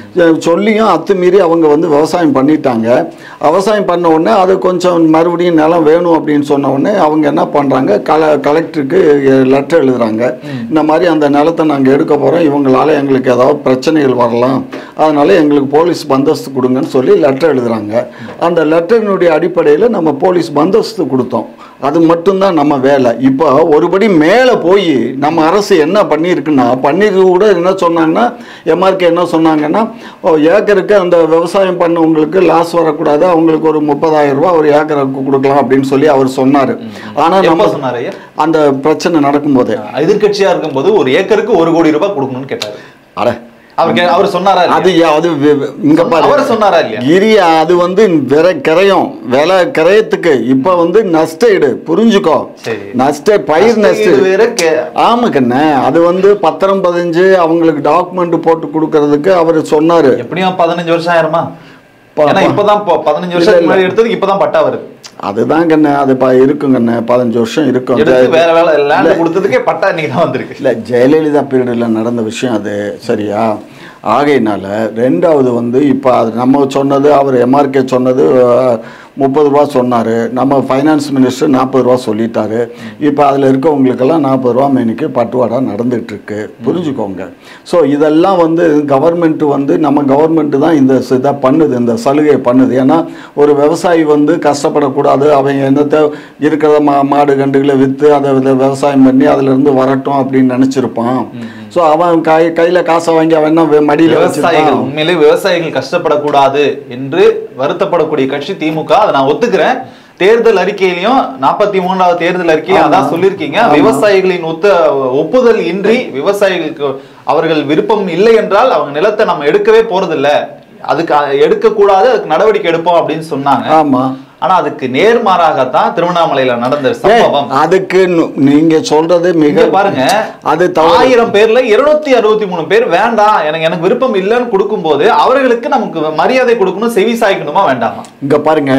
அஹ் சொல்லியும் அத்துமீறி அவங்க வந்து விவசாயம் பண்ணிட்டாங்க விவசாயம் பண்ண உடனே அது கொஞ்சம் மறுபடியும் நிலம் வேணும் அப்படின்னு சொன்ன உடனே அவங்க என்ன பண்ணுறாங்க கல கலெக்டருக்கு லெட்டர் எழுதுறாங்க இந்த மாதிரி அந்த நிலத்தை நாங்கள் எடுக்க போகிறோம் இவங்களால எங்களுக்கு ஏதாவது பிரச்சனைகள் வரலாம் அதனால எங்களுக்கு போலீஸ் பந்தோஸ்து கொடுங்கன்னு சொல்லி லெட்டர் எழுதுறாங்க அந்த லெட்டரினுடைய அடிப்படையில் நம்ம போலீஸ் பந்தோஸ்து கொடுத்தோம் அது மட்டும்தான் நம்ம வேலை இப்போ ஒருபடி மேலே போய் நம்ம அரசு என்ன பண்ணியிருக்குன்னா பண்ணியிருக்கு கூட என்ன சொன்னாங்கன்னா எம்ஆர்கே என்ன சொன்னாங்கன்னா ஓ, ஏக்கருக்கு அந்த விவசாயம் பண்ணவங்களுக்கு லாஸ் வரக்கூடாது அவங்களுக்கு ஒரு முப்பதாயிரம் ரூபாய் ஒரு ஏக்கருக்கு கொடுக்கலாம் அப்படின்னு சொல்லி அவர் சொன்னார் ஆனால் எப்ப நம்ம சொன்னாரு ஐயா அந்த பிரச்சனை நடக்கும்போதே எதிர்க்கட்சியா இருக்கும்போது ஒரு ஏக்கருக்கு ஒரு கோடி ரூபாய் கொடுக்கணும்னு கேட்டாரு அட அவர் கே- அவர் சொன்னாரா இல்லையா? அது யா- அது வி- வி- இங்க பாரு அவர் சொன்னாரா இல்லையா கிரியா அது வந்து விலை கிரயம் விலை கிரயத்துக்கு இப்ப வந்து நஷ்டஈடு புரிஞ்சுக்கோ சரி. நஷ்ட பயிர் இது நஷ்ட வேற கே- ஆமா கண்ணே அது வந்து பத்திரம் பதிஞ்சு அவங்களுக்கு டாக்குமெண்ட் போட்டு கொடுக்கறதுக்கு அவர் சொன்னாரு எப்படியும் பதினஞ்சு வருஷம் ஆயிருமா ப- ஏன்னா இப்பதான் ப- பதினஞ்சு வருஷத்துக்கு முன்னாடி எடுத்ததுக்கு இப்பதான் பட்டா வருது அதுதான் கண்ணே அது ப- இருக்கும் கண்ணே பதினஞ்சு வருஷம் இருக்கும் எடுத்து வேற வேலை லேண்ட் கொடுத்ததுக்கே பட்டா இன்னைக்கு தான் வந்திருக்கு இல்லை ஜெயலலிதா பீரியடில் நடந்த விஷயம் அது சரியா ஆகையினால ரெண்டாவது வந்து இப்போ அது நம்ம சொன்னது அவர் எம்ஆர்கே சொன்னது முப்பது ரூபா சொன்னார் நம்ம ஃபைனான்ஸ் மினிஸ்டர் நாற்பது ரூபா சொல்லிட்டாரு இப்போ அதில் இருக்கவங்களுக்கெல்லாம் நாற்பது ரூபா மேனிக்கு பட்டுவாடா நடந்துட்டு இருக்கு புரிஞ்சுக்கோங்க ஸோ இதெல்லாம் வந்து கவர்மெண்ட் வந்து நம்ம கவர்மெண்ட் தான் இந்த இதை பண்ணுது இந்த சலுகை பண்ணுது ஏன்னா ஒரு விவசாயி வந்து கஷ்டப்படக்கூடாது அவங்க என்னத்தை இருக்கிற மா மாடு கண்டுகளை விற்று அதை இதை விவசாயம் பண்ணி அதுலேருந்து வரட்டும் அப்படின்னு நினச்சிருப்பான் ஸோ அவன் கை கையில் காசை வாங்கி அவன் என்ன வே- மடியில விவசாயிகள் வச்சிருப்பான் உண்மையிலே விவசாயிகள் கஷ்டப்படக்கூடாது என்று வருத்தப்படக்கூடிய கட்சி திமுக அதை நான் ஒத்துக்கிறேன் தேர்தல் அறிக்கையிலையும் நாற்பத்தி மூணாவது தேர்தல் அறிக்கையில ஆமா. அதான் சொல்லியிருக்கீங்க ஆமா. விவசாயிகளின் ஒத்த ஒப்புதல் இன்றி விவசாயிகளுக்கு அவர்கள் விருப்பம் இல்லை என்றால் அவங்க நிலத்தை நம்ம எடுக்கவே போறதில்ல அதுக்கு அ- எடுக்கக்கூடாது அதுக்கு நடவடிக்கை எடுப்போம் அப்படின்னு சொன்னாங்க ஆமா ஆனா அதுக்கு நேர்மாறாகத்தான் திருவண்ணாமலையில நடந்த ஏய், சம்பவம் அதுக்கு நு- நீங்க சொல்றது மிக இங்க பாருங்க அது தவறு ஆயிரம் பேர்ல இருநூத்தி அறுபத்தி மூணு பேர் வேண்டாம் எனக்கு எனக்கு விருப்பம் இல்லைன்னு கொடுக்கும்போது அவர்களுக்கு நமக்கு மரியாதை கொடுக்கணும் செவி சாய்க்கணுமா வேண்டாமா இங்க பாருங்க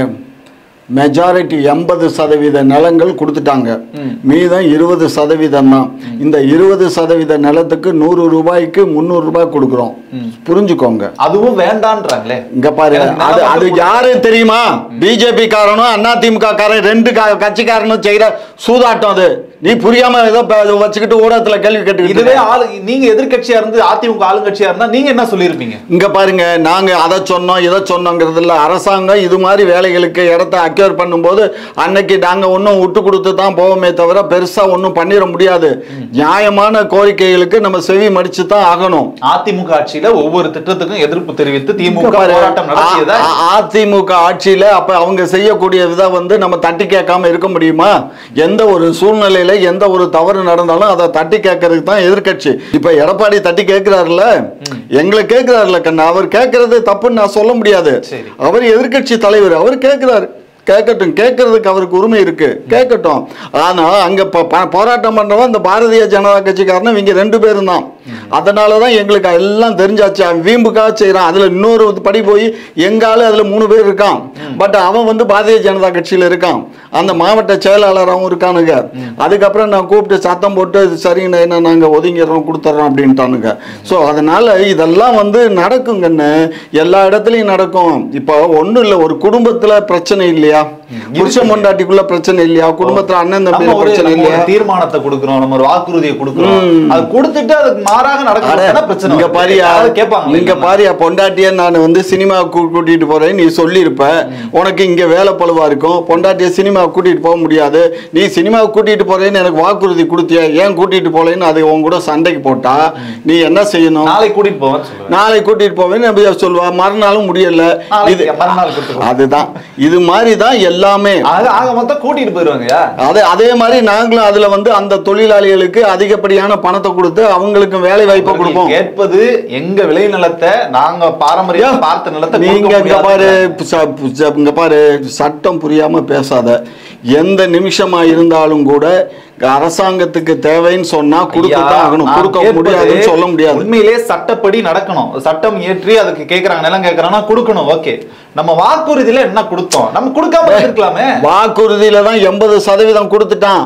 மெஜாரிட்டி எண்பது சதவீத நிலங்கள் கொடுத்துட்டாங்க மீதம் இருபது சதவீதம் தான் இந்த இருபது சதவீத நிலத்துக்கு நூறு ரூபாய்க்கு முந்நூறு ரூபாய் கொடுக்குறோம் புரிஞ்சுக்கோங்க அதுவும் வேண்டான்றாங்களே இங்க பாரு எனக்கு அது நிலம் அது மட்டும் யாரு தெரியுமா பிஜேபி காரனும் அண்ணா திமுக காரன் ரெண்டு க- கட்சிக்காரனும் செய்யற சூதாட்டம் அது நீ புரியாம ஏதோ ப- வச்சுக்கிட்டு ஊடகத்துல கேள்வி கேட்டுக்கிட்டு இதுவே இருக்க. ஆளு நீங்க எதிர்க்கட்சியா இருந்து அதிமுக ஆளுங்கட்சியா இருந்தா நீங்க என்ன சொல்லிருப்பீங்க இங்க பாருங்க நாங்க அதை சொன்னோம் இதை சொன்னோங்கிறது இல்ல அரசாங்கம் இது மாதிரி வேலைகளுக்கு இடத்த அக்யூர் பண்ணும்போது அன்னைக்கு நாங்க ஒன்றும் விட்டு கொடுத்து தான் போவோமே தவிர பெருசா ஒன்றும் பண்ணிட முடியாது நியாயமான கோரிக்கைகளுக்கு நம்ம செவி மடிச்சு தான் ஆகணும் அதிமுக ஆட்சியில ஒவ்வொரு திட்டத்துக்கும் எதிர்ப்பு தெரிவித்து இங்க திமுக பாரு, போராட்டம் நடத்தியதா அ- அ- அதிமுக ஆட்சியில அப்ப அவங்க செய்யக்கூடிய இதை வந்து நம்ம தட்டி கேட்காம இருக்க முடியுமா எந்த ஒரு சூழ்நிலையில எந்த ஒரு தவறு நடந்தாலும் அதை தட்டி கேட்கறதுக்கு தான் எதிர்க்கட்சி இப்ப எடப்பாடி தட்டி கேட்கிறாருல எங்களை கேட்கிறாருல கண்ணா அவர் கேட்கறது தப்புன்னு நான் சொல்ல முடியாது சரி. அவர் எதிர்க்கட்சி தலைவர் அவர் கேட்கிறாரு கேட்கட்டும் கேட்கறதுக்கு அவருக்கு உரிமை இருக்கு கேட்கட்டும் ஆனா அங்க ப- ப- போராட்டம் பண்றவன் இந்த பாரதிய ஜனதா கட்சிக்காரனும் இவங்க ரெண்டு பேரும் தான் அதனால தான் எங்களுக்கு எல்லாம் தெரிஞ்சாச்சு அவன் வீம்புக்காக செய்றான் அதுல இன்னொரு படி போய் எங்க ஆளு அதுல மூணு பேர் இருக்கான் பட் அவன் வந்து பாரதிய ஜனதா கட்சியில இருக்கான் அந்த மாவட்ட செயலாளராகவும் இருக்கானுங்க அதுக்கப்புறம் நான் கூப்பிட்டு சத்தம் போட்டு சரிங்க என்ன நாங்க ஒதுங்கிடுறோம் கொடுத்துட்றோம் அப்படின்ட்டானுங்க ஸோ அதனால இதெல்லாம் வந்து நடக்குங்கன்னு எல்லா இடத்துலையும் நடக்கும் இப்போ ஒன்றும் இல்லை ஒரு குடும்பத்துல பிரச்சனை இல்லையா புருஷன் பொண்டாட்டிக்குள்ள பிரச்சனை இல்லையா குடும்பத்துல அண்ணன் நம்ம தம்பி ஒரு பிரச்சனை நம்ம ஒரு இல்லையா தீர்மானத்தை கொடுக்கிறோம் நம்ம ஒரு வாக்குறுதியை கொடுக்கிறோம் அது கொடுத்துட்டு அதுக்கு மாறாக அட, நடக்கும் பிரச்சனை இங்க வருது. பாரியா யாராவது கேட்பாங்களா இங்க பாரியா பொண்டாட்டிய நான் வந்து சினிமா கூட்டிட்டு போறேன் நீ சொல்லியிருப்ப உனக்கு இங்க வேலை பழுவா இருக்கும் பொண்டாட்டிய சினிமா கூட்டிட்டு போக முடியாது நீ சினிமா கூட்டிட்டு போறேன்னு எனக்கு வாக்குறுதி கொடுத்தியா ஏன் கூட்டிட்டு போலேன்னு அது உன் கூட சண்டைக்கு போட்டா நீ என்ன செய்யணும் நாளைக்கு கூட்டிட்டு போவேன்னு சொல்லுவேன் நாளை கூட்டிட்டு போவேன்னு அப்படியே சொல்லுவா மறுநாளும் முடியல இது நாளைக்கு மறுநாள் கூட்டிட்டு போவேன். அதுதான் இது மாதிரி தான் எல்லாமே ஆக ஆக மொத்தம் கூட்டிட்டு போயிருவாங்கயா அதே அதே மாதிரி நாங்களும் அதுல வந்து அந்த தொழிலாளிகளுக்கு அதிகப்படியான பணத்தை கொடுத்து அவங்களுக்கு வேலை வாய்ப்பை கொடுப்போம் கேட்பது எங்க விளை நிலத்தை நாங்க பாரம்பரியம் பார்த்த நிலத்தை நீங்க கொடுக்க இங்க பாரு முடியாது. ச- ச- இங்க பாரு சட்டம் புரியாம பேசாத எந்த நிமிஷமா இருந்தாலும் கூட அரசாங்கத்துக்கு தேவைன்னு சொன்னா கொடுத்து ஐயா, தான் ஆகணும் நான் கொடுக்க கேட்பது முடியாதுன்னு சொல்ல முடியாது உண்மையிலே சட்டப்படி நடக்கணும் சட்டம் இயற்றி அதுக்கு கேக்குறாங்க நிலம் கேக்குறாங்கன்னா கொடுக்கணும் ஓகே நம்ம வாக்குறுதியில என்ன கொடுத்தோம் நம்ம கொடுக்காம இருக்கலாமே வாக்குறுதியில தான் எண்பது சதவீதம் கொடுத்துட்டான்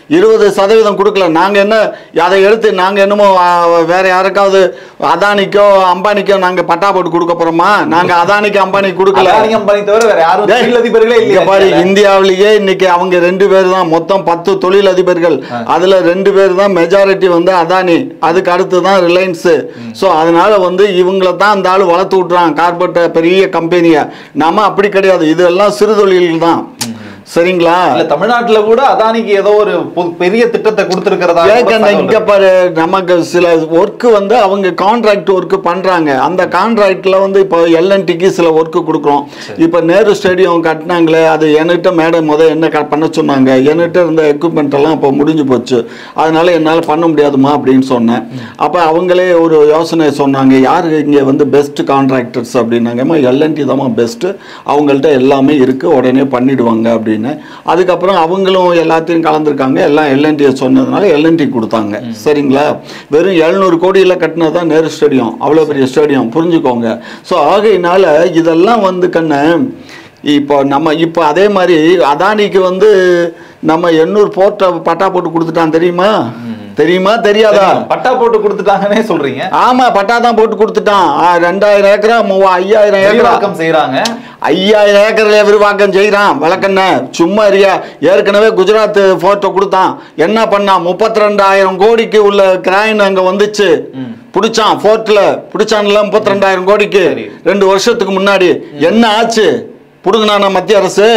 இருபது சதவீதம் கொடுக்கல நாங்க என்ன அதை எடுத்து நாங்க என்னமோ ஆ, வேற யாருக்காவது அதானிக்கோ அம்பானிக்கோ நாங்க பட்டா போட்டு கொடுக்க போறோமா நாங்க அதானிக்கு அம்பானிக்கு கொடுக்கல அதானி அம்பானி தவிர வேற யாரும் டேய், தொழிலதிபர்களே இங்க இல்லையா பாரு இந்தியால? இந்தியாவிலேயே இன்னைக்கு அவங்க ரெண்டு பேர் தான் மொத்தம் பத்து தொழில் அதிபர்கள் அதுல ரெண்டு பேர் தான் மெஜாரிட்டி வந்து அதானி அதுக்கு அடுத்து தான் ரிலையன்ஸ் ஸோ அதனால வந்து இவங்கள தான் அந்த ஆள் வளர்த்து விட்றான் கார்பரேட் பெரிய கம்பெனியை நம்ம அப்படி கிடையாது இதெல்லாம் சிறு தொழில்கள் தான் சரிங்களா இல்ல தமிழ்நாட்டுல கூட அதானிக்கு ஏதோ ஒரு பொ- பெரிய திட்டத்தை கொடுத்திருக்கிறதா ஏற்கனவே இங்க பாரு நமக்கு சில ஒர்க் வந்து அவங்க கான்ட்ராக்ட் ஒர்க் பண்றாங்க அந்த கான்ட்ராக்ட்ல வந்து இப்போ எல்என்டிக்கு சில ஒர்க் கொடுக்குறோம் இப்போ நேரு ஸ்டேடியம் கட்டினாங்களே அது என்கிட்ட மேடம் முத என்ன க- பண்ண சொன்னாங்க என்கிட்ட இருந்த எக்யூப்மெண்ட் எல்லாம் இப்போ முடிஞ்சு போச்சு அதனால என்னால் பண்ண முடியாதுமா அப்படின்னு சொன்னேன் அப்போ அவங்களே ஒரு யோசனை சொன்னாங்க யார் இங்கே வந்து பெஸ்ட் கான்ட்ராக்டர்ஸ் அப்படின்னாங்கம்மா எல்என்டி தாம்மா பெஸ்ட்டு அவங்கள்ட்ட எல்லாமே இருக்குது உடனே பண்ணிடுவாங்க அப்படின்னு அதுக்கப்புறம் அவங்களும் எல்லாத்தையும் கலந்துருக்காங்க எல்லாம் எல்என்டியை சொன்னதுனால எல்என்டி கொடுத்தாங்க சரிங்களா வெறும் எழுநூறு கோடியில் கட்டினது தான் நேரு ஸ்டேடியம் அவ்வளோ பெரிய ஸ்டேடியம் புரிஞ்சுக்கோங்க ஸோ ஆகையினால இதெல்லாம் வந்து கண்ணு இப்போ நம்ம இப்போ அதே மாதிரி அதானிக்கு வந்து நம்ம எண்ணூர் போர்ட்டை பட்டா போட்டு கொடுத்துட்டான் தெரியுமா தெரியுமா தெரியாதா பட்டா போட்டு கொடுத்துட்டாங்கன்னே சொல்றீங்க ஆமா பட்டா தான் போட்டு கொடுத்துட்டான் ஆ, ரெண்டாயிரம் ஏக்கரா மூவா ஐயாயிரம் ஏக்கரா விரிவாக்கம் செய்யறாங்க ஐயாயிரம் ஏக்கர்ல விரிவாக்கம் செய்கிறான் விளக்கண்ண சும்மா இருக்கியா ஏற்கனவே குஜராத் ஃபோர்ட்டை கொடுத்தான் என்ன பண்ணான் முப்பத்தி ரெண்டாயிரம் கோடிக்கு உள்ள கிராயின் அங்க வந்துச்சு பிடிச்சான் ஃபோர்ட்ல பிடிச்சான்ல முப்பத்தி ரெண்டாயிரம் கோடிக்கு சரி. ரெண்டு வருஷத்துக்கு முன்னாடி என்ன ஆச்சு புடுங்கினானா மத்திய அரசு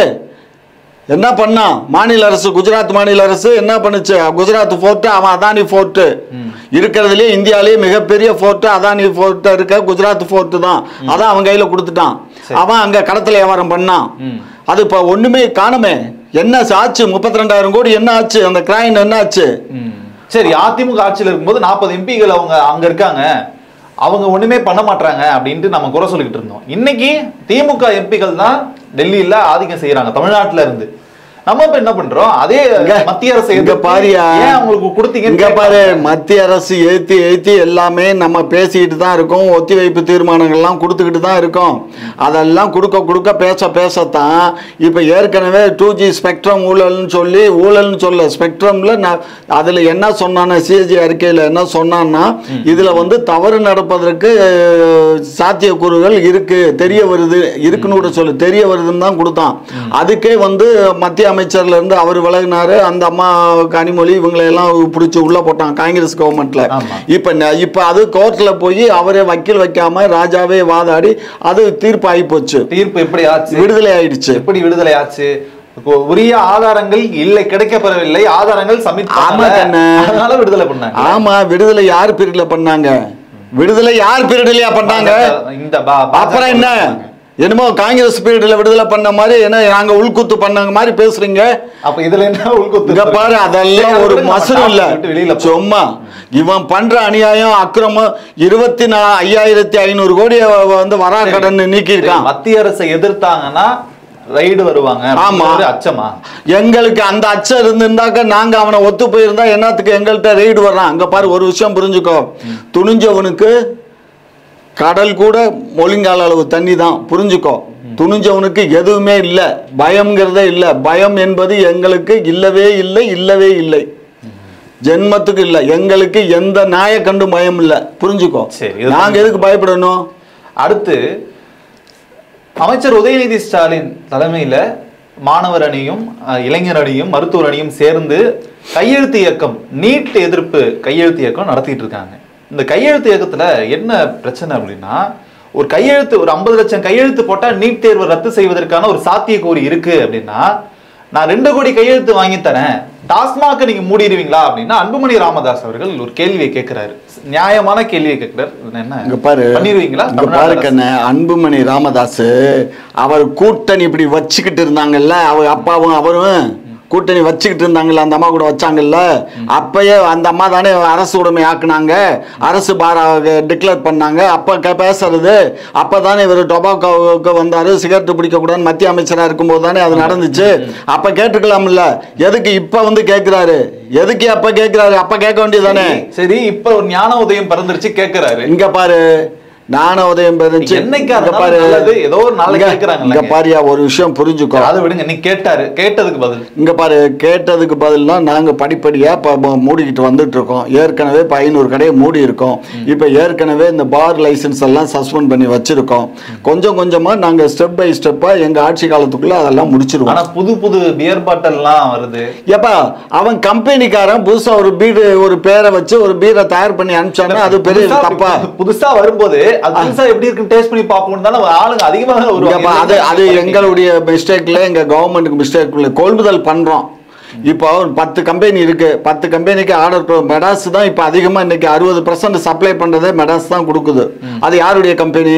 என்ன பண்ணான் மாநில அரசு குஜராத் மாநில அரசு என்ன பண்ணுச்சு குஜராத் ஃபோர்ட்டு அவன் அதானி ஃபோர்ட்டு இருக்கிறதுலே இந்தியாவிலேயே மிகப்பெரிய ஃபோர்ட்டு அதானி ஃபோர்ட்டு இருக்க குஜராத் ஃபோர்ட்டு தான் அதான் அவன் கையில கொடுத்துட்டான் அவன் அங்க கடத்தல வியாபாரம் பண்ணான் ம். அது இப்ப ஒண்ணுமே காணுமே என்ன ஆச்சு முப்பத்தி ரெண்டாயிரம் கோடி என்ன ஆச்சு அந்த கிரைன் என்ன ஆச்சு ம். சரி அதிமுக ஆட்சியில் இருக்கும்போது நாற்பது எம்பிகள் அவங்க அங்க இருக்காங்க அவங்க ஒண்ணுமே பண்ண மாட்டாங்க அப்படின்ட்டு நம்ம குறை சொல்லிக்கிட்டு இருந்தோம் இன்னைக்கு திமுக எம்பிகள் தான் டெல்லியில ஆதிக்கம் செய்யறாங்க தமிழ்நாட்டுல இருந்து நம்ம இப்ப என்ன பண்றோம் அதே இங்க- மத்திய அரசு இங்க எதிர்த்து பாரியா. ஏன் அவங்களுக்கு கொடுத்தீங்கன்னு இங்க பாரு கேட்கறாங்க. மத்திய அரசு ஏத்தி ஏத்தி எல்லாமே நம்ம பேசிக்கிட்டு தான் இருக்கோம் ஒத்திவைப்பு தீர்மானங்கள்லாம் கொடுத்துக்கிட்டு தான் இருக்கோம் அதெல்லாம் கொடுக்க கொடுக்க பேச பேசத்தான் இப்போ ஏற்கனவே டூ ஜி ஸ்பெக்ட்ரம் ஊழல்னு சொல்லி ஊழல்னு சொல்ல ஸ்பெக்ட்ரம்ல நான் அதில் என்ன சொன்னான சிஎஜி அறிக்கையில் என்ன சொன்னான்னா இதில் வந்து தவறு நடப்பதற்கு அஹ், சாத்தியக்கூறுகள் இருக்கு தெரிய வருது இருக்குன்னு கூட சொல்லு தெரிய வருதுன்னு தான் கொடுத்தான் அதுக்கே வந்து மத்திய அமைச்சர்ல இருந்து அவர் விலகினாரு அந்த அம்மா கனிமொழி இவங்களை எல்லாம் பிடிச்சி உள்ள போட்டாங்க காங்கிரஸ் கவர்மெண்ட்ல ஆமா. இப்ப ந- இப்ப அது கோர்ட்ல போய் அவரே வக்கீல் வைக்காம ராஜாவே வாதாடி அது தீர்ப்பு ஆகி போச்சு தீர்ப்பு எப்படி ஆச்சு விடுதலை ஆயிடுச்சு எப்படி விடுதலை ஆச்சு இப்போ உரிய ஆதாரங்கள் இல்லை கிடைக்கப்பெறவில்லை ஆதாரங்கள் சப்மிட் ஆமா கண்ணு. அதனால விடுதலை பண்ணாங்க ஆமா விடுதலை யார் பீரியட்ல பண்ணாங்க விடுதலை யார் பீரியட்லயா பண்ணாங்க இந்த பா- பாஜக அப்புறம் என்ன என்னமோ காங்கிரஸ் பீரியட்ல விடுதலை பண்ண மாதிரி என்ன நாங்க உள்குத்து பண்ணாங்க மாதிரி பேசுறீங்க அப்ப இதுல என்ன உள்குத்து இங்க பாரு அதெல்லாம் சரி, ஒரு அதை விட்டு நம்ம மசரு இல்ல விட்டு வெளியில போ. சும்மா இவன் பண்ற அநியாயம் அக்கிரமம் இருபத்தி நா ஐயாயிரத்தி ஐநூறு கோடி வந்து வரா கடன் நீக்கி இருக்கான் மத்திய அரசை எதிர்த்தாங்கன்னா ரைடு வருவாங்க ஆமா. அப்படிங்கிறது அச்சமா எங்களுக்கு அந்த அச்சம் இருந்திருந்தாக்க நாங்க அவனை ஒத்து போயிருந்தா என்னத்துக்கு எங்கள்கிட்ட ரெய்டு வர்றான் அங்க பாரு ஒரு விஷயம் புரிஞ்சுக்கோ துணிஞ்சவனுக்கு கடல் கூட ஒழுங்கால அளவு தண்ணி தான் புரிஞ்சுக்கோ துணிஞ்சவனுக்கு எதுவுமே இல்லை பயம்ங்கிறதே இல்லை பயம் என்பது எங்களுக்கு இல்லவே இல்லை இல்லவே இல்லை ஜென்மத்துக்கு இல்லை எங்களுக்கு எந்த நாயை கண்டு பயம் இல்லை புரிஞ்சுக்கோ சரி, இது நாங்க எதுக்கு பயப்படணும் அடுத்து அமைச்சர் உதயநிதி ஸ்டாலின் தலைமையில மாணவர் அணியும் அஹ், இளைஞர் அணியும் மருத்துவர் அணியும் சேர்ந்து கையெழுத்து இயக்கம் நீட் எதிர்ப்பு கையெழுத்து இயக்கம் நடத்திட்டு இருக்காங்க இந்த கையெழுத்து இயக்கத்துல என்ன பிரச்சனை அப்படின்னா ஒரு கையெழுத்து ஒரு ஐம்பது லட்சம் கையெழுத்து போட்டா நீட் தேர்வை ரத்து செய்வதற்கான ஒரு சாத்தியக்கூறு இருக்கு அப்படின்னா நான் ரெண்டு கோடி கையெழுத்து வாங்கி தரேன் டாஸ்மாக நீங்க மூடிடுவீங்களா அப்படின்னா அன்புமணி ராமதாஸ் அவர்கள் ஒரு கேள்வியை கேட்கிறாரு நியாயமான கேள்வியை கேட்கிறார் என்ன இங்க பாரு பண்ணிடுவீங்களா இங்க தமிழ்நாடு பாரு அரசு? கண்ணு அன்புமணி ராமதாஸ் அவர் கூட்டணி இப்படி வச்சுக்கிட்டு இருந்தாங்கல்ல அவர் அப்பாவும் அவரும் கூட்டணி வச்சுக்கிட்டு இருந்தாங்கல்ல அந்த அம்மா கூட வச்சாங்கல்ல அப்பயே அந்த அம்மா தானே அரசு உடைமை ஆக்குனாங்க அரசு பாரா டிக்ளேர் பண்ணாங்க அப்ப க- பேசுறது அப்பதானே இவர் டொபாக்கோவுக்கு வந்தாரு சிகரெட் பிடிக்க கூடாதுன்னு மத்திய அமைச்சரா இருக்கும்போது தானே அது நடந்துச்சு அப்ப கேட்டுக்கலாம்ல எதுக்கு இப்ப வந்து கேக்குறாரு எதுக்கு அப்ப கேக்குறாரு அப்ப கேட்க வேண்டியதானே சரி இப்ப ஒரு ஞான உதயம் பிறந்துருச்சு கேக்குறாரு இங்க பாரு ஞான உதயம் பெருந்துச்சு என்னைக்கா இங்க இருந்தாலும் நல்லது, ஏதோ ஒரு நாளைக்கு இங்க- கேக்குறாங்கல்ல. இங்க பாரியா ஒரு விஷயம் புரிஞ்சுக்கோ அதை விடுங்க நீ கேட்டாரு கேட்டதுக்கு பதில் இங்க பாரு கேட்டதுக்கு பதிலா நாங்க படிப்படியா இப்ப ம- மூடிக்கிட்டு வந்துட்டு இருக்கோம் ஏற்கனவே இப்ப ஐநூறு கடையை மூடி இருக்கோம் இப்ப ஏற்கனவே இந்த பார் லைசென்ஸ் எல்லாம் சஸ்பெண்ட் பண்ணி வச்சிருக்கோம் கொஞ்சம் கொஞ்சமா நாங்க ஸ்டெப் பை ஸ்டெப்பா எங்க ஆட்சி காலத்துக்குள்ள அதெல்லாம் முடிச்சிருவோம் ஆனா புது புது பியர் பாட்டல்லாம் வருது ஏப்பா அவன் கம்பெனிக்காரன் புதுசா ஒரு பீடு ஒரு பேரை வச்சு ஒரு பீரை தயார் பண்ணி அனுப்பிச்சாங்கன்னா அது பெரிய புதுசா- தப்பா புதுசா வரும்போது அது புதுசா எப்படி இருக்குன்னு டேஸ்ட் பண்ணி பாப்போம்னு தானே ஆளுங்க அதிகமாக இங்கப்பா, அது அது வருவாங்க எங்களுடைய மிஸ்டேக்ல எங்க கவர்மெண்ட்டுக்கு மிஸ்டேக் இல்லை கொள்முதல் பண்றோம் இப்போ ஒரு பத்து கம்பெனி இருக்கு பத்து கம்பெனிக்கு ஆர்டர் மெடாஸ் தான் இப்போ அதிகமா இன்னைக்கு அறுபது பர்சன்ட் சப்ளை பண்றதே மெடாஸ் தான் கொடுக்குது அது யாருடைய கம்பெனி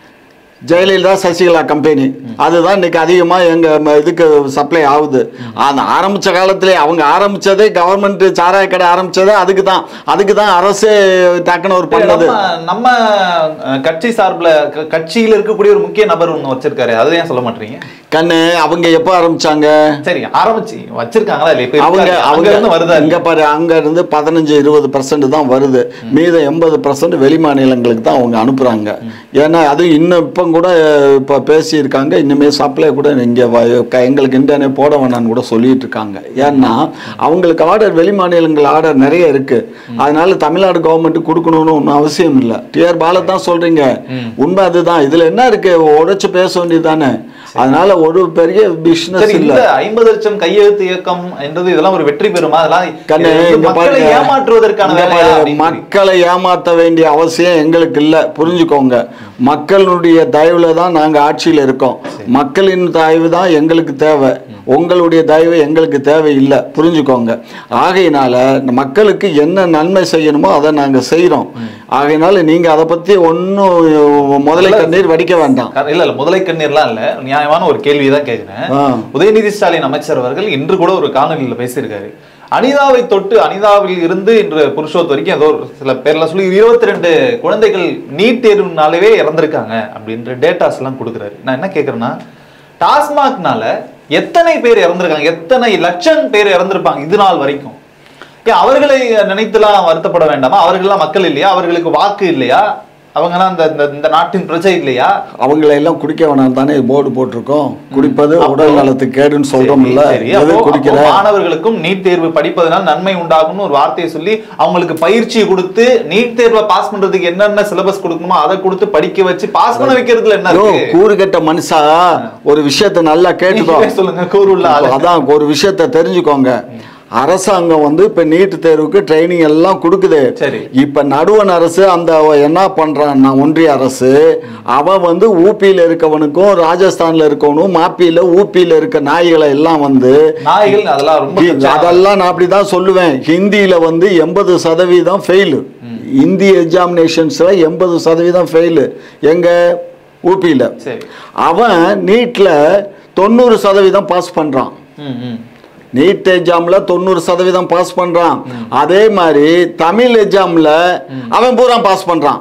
ஜெயலலிதா சசிகலா கம்பெனி அதுதான் இன்னைக்கு அதிகமா எங்க ம- இதுக்கு சப்ளை ஆகுது அந்த ஆரம்பிச்ச காலத்திலே அவங்க ஆரம்பிச்சதே கவர்மெண்ட் சாராய கடை ஆரம்பிச்சதே அதுக்கு தான் அதுக்கு தான் அரசே டக்குன்னு ஒரு பண்ணது நம்ம நம்ம அஹ், கட்சி சார்புல க- கட்சியில இருக்கக்கூடிய ஒரு முக்கிய நபர் ஒண்ணு வச்சிருக்காரு அதை ஏன் சொல்ல மாட்டீங்க கண்ணு அவங்க எப்போ ஆரம்பிச்சாங்க சரி ஆரம்பிச்சு வச்சிருக்காங்களா இல்ல இப்ப அவங்க இருக்காரு. அங்க அவங்க இருந்து வருதா இங்க பாரு அங்க இருந்து பதினஞ்சு இருபது பர்சன்ட் தான் வருது மீதம் எண்பது பர்சன்ட் வெளி மாநிலங்களுக்கு தான் அவங்க அனுப்புறாங்க ஏன்னா அது இன்னும் இப்போ கூட இப்போ பேசியிருக்காங்க இனிமே சப்ளை கூட இங்கே எங்களுக்கு இன்டர்னே போட வேணாம்னு கூட சொல்லிட்டு இருக்காங்க ஏன்னா அவங்களுக்கு ஆர்டர் வெளி மாநிலங்கள் ஆர்டர் நிறைய இருக்கு அதனால தமிழ்நாடு கவர்மெண்ட் கொடுக்கணும்னு ஒன்றும் அவசியம் இல்லை டிஆர் பால தான் சொல்றீங்க உண்மை அதுதான் இதுல என்ன இருக்கு உடைச்சு பேச வேண்டியதுதானே அதனால ஒரு பெரிய பிசினஸ் சரி இல்லை இந்த ஐம்பது லட்சம் கையெழுத்து இயக்கம் என்றது இதெல்லாம் ஒரு வெற்றி பெறுமா அதெல்லாம் கண்ணு, இது வந்து இங்க மக்களை பாருங்க. ஏமாற்றுவதற்கான இங்க வேலையா பாரு, அப்படின்னு சொல்லி. மக்களை ஏமாத்த வேண்டிய அவசியம் எங்களுக்கு இல்ல புரிஞ்சுக்கோங்க மக்களுடைய தயவுல தான் நாங்க ஆட்சியில இருக்கோம் மக்களின் தயவு தான் எங்களுக்கு தேவை உங்களுடைய தயவு எங்களுக்கு தேவை இல்லை புரிஞ்சுக்கோங்க ஆகையினால இந்த மக்களுக்கு என்ன நன்மை செய்யணுமோ அதை நாங்க செய்றோம் ஆகையினால நீங்க அதை பத்தி ஒன்றும் முதலை கண்ணீர் வடிக்க வேண்டாம் கர- இல்ல இல்ல முதலை கண்ணீர்லாம் இல்ல நியாயமான ஒரு கேள்வி தான் கேக்குறேன் ஆ. உதயநிதி ஸ்டாலின் அமைச்சர் அவர்கள் இன்று கூட ஒரு காணொலியில பேசியிருக்காரு அனிதாவை தொட்டு அனிதாவில் இருந்து இன்று புருஷோத் வரைக்கும் ஏதோ ஒரு சில பேர்ல சொல்லி இருபத்தி ரெண்டு குழந்தைகள் நீட் தேர்வுனாலவே இறந்திருக்காங்க அப்படின்ற டேட்டாஸ் எல்லாம் கொடுக்குறாரு நான் என்ன கேக்குறேன்னா டாஸ்மாக்னால எத்தனை பேர் இறந்திருக்காங்க எத்தனை லட்சம் பேர் இறந்திருப்பாங்க இது நாள் வரைக்கும் ஏன் அவர்களை நினைத்துலாம் வருத்தப்பட வேண்டாமா அவர்கள்லாம் மக்கள் இல்லையா அவர்களுக்கு வாக்கு இல்லையா அவங்கலாம் இந்த இந்த- இந்த நாட்டின் பிரஜை இல்லையா அவங்களை எல்லாம் குடிக்க வேணாம் தானே போர்டு போட்டிருக்கோம் குடிப்பது உடல் நலத்துக்கு கேடுன்னு சொல்றோம்ல சரி, எது அப்போ- குடிக்கிற அப்போ மாணவர்களுக்கும் நீட் தேர்வு படிப்பதனால் நன்மை உண்டாகும்னு ஒரு வார்த்தையை சொல்லி அவங்களுக்கு பயிற்சி கொடுத்து நீட் தேர்வை பாஸ் பண்றதுக்கு என்னென்ன சிலபஸ் கொடுக்கணுமோ அதை கொடுத்து படிக்க வச்சு பாஸ் பண்ண வைக்கிறதுல என்ன ஐயோ, இருக்கு கூறுகெட்ட மனுஷா ஒரு விஷயத்த நல்லா கேட்டுக்கோ நீங்களே சொல்லுங்க கூறுள்ள ஆளு அதான் ஒரு விஷயத்த தெரிஞ்சுக்கோங்க அரசாங்கம் வந்து இப்ப நீட் தேர்வுக்கு ட்ரைனிங் எல்லாம் கொடுக்குது சரி. இப்ப நடுவண் அரசு அந்த என்ன பண்றான்னா ஒன்றிய அரசு அவன் வந்து ஊபியில இருக்கவனுக்கும் ராஜஸ்தான்ல இருக்கவனும் மாப்பியில ஊபியில இருக்க நாய்களை எல்லாம் வந்து நாய்கள் அதெல்லாம் ரொம்ப ஹி- கச்சா- அதெல்லாம் நான் அப்படிதான் சொல்லுவேன் ஹிந்தியில வந்து எண்பது சதவீதம் ஃபெயிலு இந்தி எக்ஸாமினேஷன்ஸ்ல எண்பது சதவீதம் ஃபெயிலு எங்க ஊபியில சரி அவன் நீட்ல தொண்ணூறு சதவீதம் பாஸ் பண்றான் ம், ம். நீட் எக்ஸாம்ல தொண்ணூறு சதவீதம் பாஸ் பண்றான் அதே மாதிரி தமிழ் எக்ஸாம்ல அவன் பூரா பாஸ் பண்றான்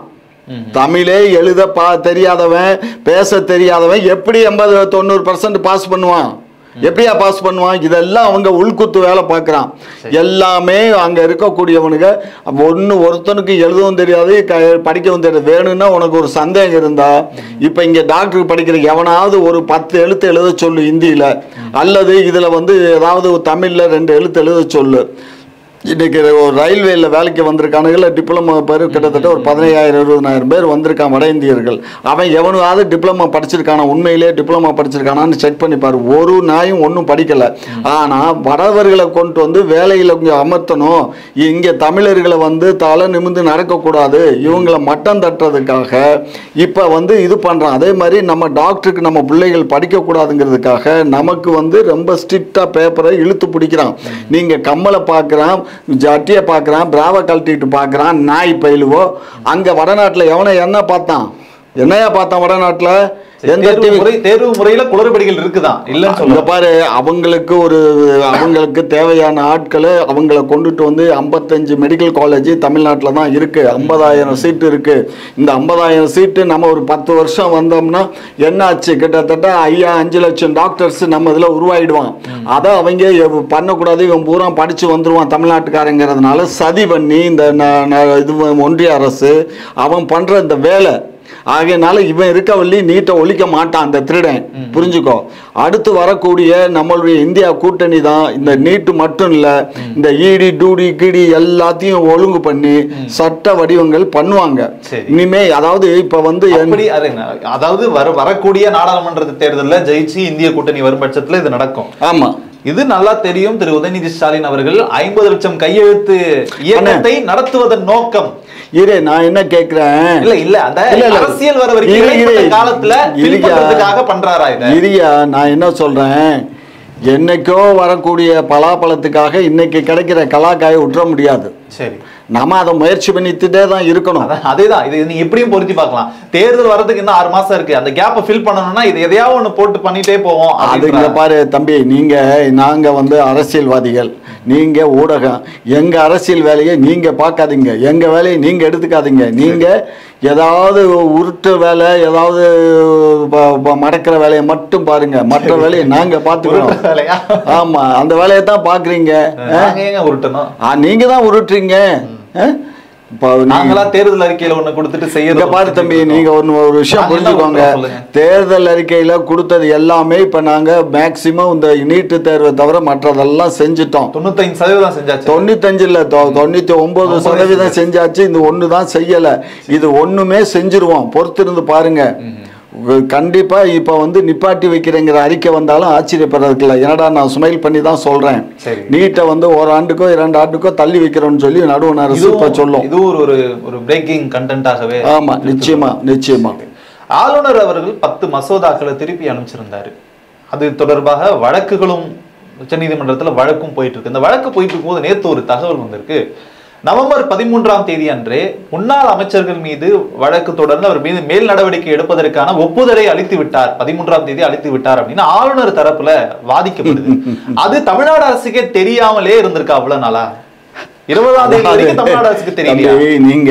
தமிழே எழுத பா தெரியாதவன் பேச தெரியாதவன் எப்படி எண்பது தொண்ணூறு பர்சன்ட் பாஸ் பண்ணுவான் எப்படியா பாஸ் பண்ணுவான் இதெல்லாம் அவங்க உள்குத்து வேலை பார்க்குறான் எல்லாமே அங்கே இருக்கக்கூடியவனுங்க ஒன்று ஒருத்தனுக்கு எழுதவும் தெரியாது க படிக்கவும் தெரியாது வேணும்னா உனக்கு ஒரு சந்தேகம் இருந்தா இப்போ இங்கே டாக்டருக்கு படிக்கிற எவனாவது ஒரு பத்து எழுத்து எழுத சொல்லு ஹிந்தியில் அல்லது இதில் வந்து ஏதாவது தமிழில் ரெண்டு எழுத்து எழுத சொல்லு இன்னைக்கு ஒரு ரயில்வேல வேலைக்கு வந்திருக்கானுங்கள டிப்ளமோ பேர் கிட்டத்தட்ட ஒரு பதினையாயிரம் இருபதனாயிரம் பேர் வந்திருக்கான் வட இந்தியர்கள் அவன் எவனாவது டிப்ளமோ படிச்சிருக்கானா உண்மையிலே டிப்ளமோ படிச்சிருக்கானான்னு செக் பண்ணி பாரு ஒரு நாயும் ஒன்றும் படிக்கல ஆனா வடவர்களை கொண்டு வந்து வேலையில இங்க அமர்த்தணும் இங்க தமிழர்களை வந்து தலை நிமிந்து நடக்கக்கூடாது இவங்களை மட்டம் தட்டுறதுக்காக இப்ப வந்து இது பண்றான் அதே மாதிரி நம்ம டாக்டருக்கு நம்ம பிள்ளைகள் படிக்கக்கூடாதுங்கிறதுக்காக நமக்கு வந்து ரொம்ப ஸ்ட்ரிக்டா பேப்பரை இழுத்து பிடிக்கிறான் நீங்க கம்மலை பார்க்குறான் ஜட்டியை பார்க்குறான் பிராவை கழட்டிட்டு பார்க்குறான் நாய் பயிலுவோ அங்க வடநாட்டுல எவனை என்ன பார்த்தான் என்னையா பார்த்தான் வடநாட்டுல எந்த தேர்வு டிவி முறை தேர்வு முறையில குளறுபடிகள் இருக்குதான் இல்லைன்னு இங்க சொல்லுங்க பாரு அவங்களுக்கு ஒரு அவங்களுக்கு தேவையான ஆட்களை அவங்கள கொண்டுட்டு வந்து ஐம்பத்தஞ்சு மெடிக்கல் காலேஜ் தமிழ்நாட்டில் தான் இருக்கு ஐம்பதாயிரம் சீட்டு இருக்கு இந்த ஐம்பதாயிரம் சீட்டு நம்ம ஒரு பத்து வருஷம் வந்தோம்னா என்னாச்சு கிட்டத்தட்ட ஐயா அஞ்சு லட்சம் டாக்டர்ஸ் நம்ம இதில் உருவாயிடுவான் அதை அவங்க எவ் பண்ணக்கூடாது இவன் பூரா படிச்சு வந்துருவான் தமிழ்நாட்டுக்காரங்கிறதுனால சதி பண்ணி இந்த ந- ந- இது ஒன்றிய அரசு அவன் பண்ற இந்த வேலை ஆகையனால இவன் இருக்க வள்ளி நீட்டை ஒழிக்க மாட்டான் அந்த திருடன் புரிஞ்சுக்கோ அடுத்து வரக்கூடிய நம்மளுடைய இந்தியா கூட்டணி தான் இந்த நீட்டு மட்டும் இல்ல இந்த ஈடி டூடி கீடி எல்லாத்தையும் ஒழுங்கு பண்ணி சட்ட வடிவங்கள் பண்ணுவாங்க சரி. இனிமே அதாவது இப்ப வந்து என்- அப்படி அருங்க. அதாவது வர வரக்கூடிய நாடாளுமன்ற தேர்தல்ல ஜெயிச்சு இந்திய கூட்டணி வரும் பட்சத்துல இது நடக்கும் ஆமா இது நல்லா தெரியும் திரு உதயநிதி ஸ்டாலின் அவர்கள் ஐம்பது லட்சம் கையெழுத்து இயக்கத்தை நடத்துவதன் நோக்கம் இரு நான் என்ன கேக்குறேன் இல்ல இல்ல அந்த இல்ல, இல்ல. அரசியல் வர வரைக்கும் இரு, இடைப்பட்ட இரு. காலத்துல fill இருயா. பண்றதுக்காக பண்றாரா இத இரியா நான் என்ன சொல்றேன் என்னைக்கோ வரக்கூடிய பலாப்பழத்துக்காக இன்னைக்கு கிடைக்கிற கலாக்காயை விட்டுற முடியாது சரி நம்ம அதை முயற்சி பண்ணிட்டுட்டே தான் இருக்கணும் அதான் அதேதான் இது நீங்க எப்படியும் பொருத்தி பார்க்கலாம் தேர்தல் வர்றதுக்கு இன்னும் ஆறு மாசம் இருக்கு அந்த கேப்பை ஃபில் பண்ணணும்னா இது எதையாவது ஒண்ணு போட்டு பண்ணிட்டே போவோம் அது அப்படின்ற- இங்க பாரு தம்பி நீங்க நாங்க வந்து அரசியல்வாதிகள் நீங்க ஊடகம் எங்க அரசியல் வேலையை நீங்க பார்க்காதீங்க எங்க வேலையை நீங்க எடுத்துக்காதீங்க நீங்க ஏதாவது உருட்டு வேலை ஏதாவது ப- ப- மடக்கிற வேலையை மட்டும் பாருங்க மற்ற வேலையை நாங்க பார்த்துக்கிறோம் உருட்டுற வேலையா ஆமா அந்த வேலையை தான் பாக்குறீங்க நாங்க ஏங்க உருட்டணும் ஆ, நீங்க தான் உருட்டுறீங்க ஆ? இப்போ நீங்க நாங்களா தேர்தல் அறிக்கையில ஒண்ணு கொடுத்துட்டு இங்க செய்யறது பாரு தம்பி நீங்க ஒன்னு ஒரு விஷயம் நாங்க என்ன புரிஞ்சுக்கோங்க பண்றோம் சொல்லுங்க. தேர்தல் அறிக்கையில கொடுத்தது எல்லாமே இப்ப நாங்க மேக்சிமம் இந்த நீட்டு தேர்வை தவிர மற்றதெல்லாம் செஞ்சுட்டோம் தொண்ணூத்தைந்து சதவீதம் செஞ்சாச்சு தொண்ணூத்தஞ்சுல தொ- தொண்ணூத்தி ஒன்பது ஒன்பது சதவீதம் செஞ்சாச்சு இந்த ஒண்ணு தான் செய்யல இது ஒண்ணுமே செஞ்சிருவோம் பொறுத்திருந்து பாருங்க உ- கண்டிப்பா இப்ப வந்து நிப்பாட்டி வைக்கிறேங்கிற அறிக்கை வந்தாலும் ஆச்சரியப்படுறதுக்கு இல்லை என்னடா நான் ஸ்மைல் பண்ணி தான் சொல்றேன் சரி நீட்டை வந்து ஒரு ஆண்டுக்கோ இரண்டு ஆண்டுக்கோ தள்ளி வைக்கிறோம்னு சொல்லி நடுவண் அரசு இப்ப சொல்லும் இது ஒரு ஒரு ஒரு பிரேக்கிங் கண்டென்ட்டாகவே ஆமா நிச்சயமா நிச்சயமா ஆளுநர் அவர்கள் பத்து மசோதாக்களை திருப்பி அனுப்பிச்சிருந்தாரு அது தொடர்பாக வழக்குகளும் உச்சநீதிமன்றத்துல வழக்கும் போயிட்டு இருக்கு இந்த வழக்கு போயிட்டு இருக்கும்போது நேத்து ஒரு தகவல் வந்திருக்கு நவம்பர் பதிமூன்றாம் தேதி அன்றே முன்னாள் அமைச்சர்கள் மீது வழக்கு தொடர்ந்து அவர் மீது மேல் நடவடிக்கை எடுப்பதற்கான ஒப்புதலை அளித்து விட்டார் பதிமூன்றாம் தேதி அளித்து விட்டார் அப்படின்னு ஆளுநர் தரப்புல வாதிக்கப்படுது அது தமிழ்நாடு அரசுக்கே தெரியாமலே இருந்திருக்கா அவ்வளவு நாளா இருபதாம் தேதி வரைக்கும் தமிழ்நாடு அரசுக்கு தெரியலையா தம்பி, நீங்க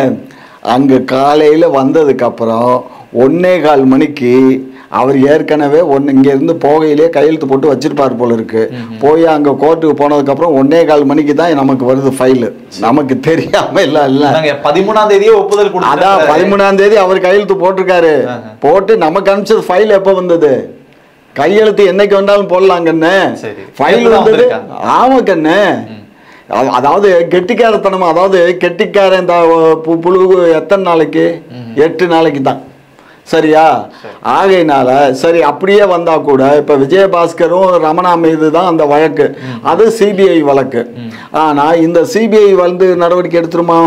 அங்க காலையில வந்ததுக்கு அப்புறம் ஒன்னே கால் மணிக்கு அவர் ஏற்கனவே ஒன்னு இங்க இருந்து போகையிலே கையெழுத்து போட்டு வச்சிருப்பார் போல இருக்கு போய் அங்க கோர்ட்டுக்கு போனதுக்கு அப்புறம் ஒன்னே கால் மணிக்கு தான் நமக்கு வருது ஃபைல் நமக்கு தெரியாம இல்ல இல்ல நாங்க பதிமூணாம் தேதியே ஒப்புதல் அதான் கொடுத்தாங்க பதிமூணாம் தேதி அவர் கையெழுத்து போட்டிருக்காரு போட்டு நமக்கு அனுப்பிச்சது ஃபைல் எப்போ வந்தது கையெழுத்து என்னைக்கு வந்தாலும் போடலாம் கண்ணு சரி. ஃபைல் எப்பதான் வந்தது வந்திருக்காங்க? ஆமா கண்ணு அது- அதாவது கெட்டிக்காரத்தனமா அதாவது கெட்டிக்காரன் இந்த பு- புழு எத்தனை நாளைக்கு எட்டு நாளைக்கு தான் சரியா ஆகையினால சரி அப்படியே வந்தா கூட இப்ப விஜயபாஸ்கரும் ரமணா மீது தான் அந்த வழக்கு அது சிபிஐ வழக்கு ஆனா இந்த சிபிஐ வந்து நடவடிக்கை எடுத்துருமா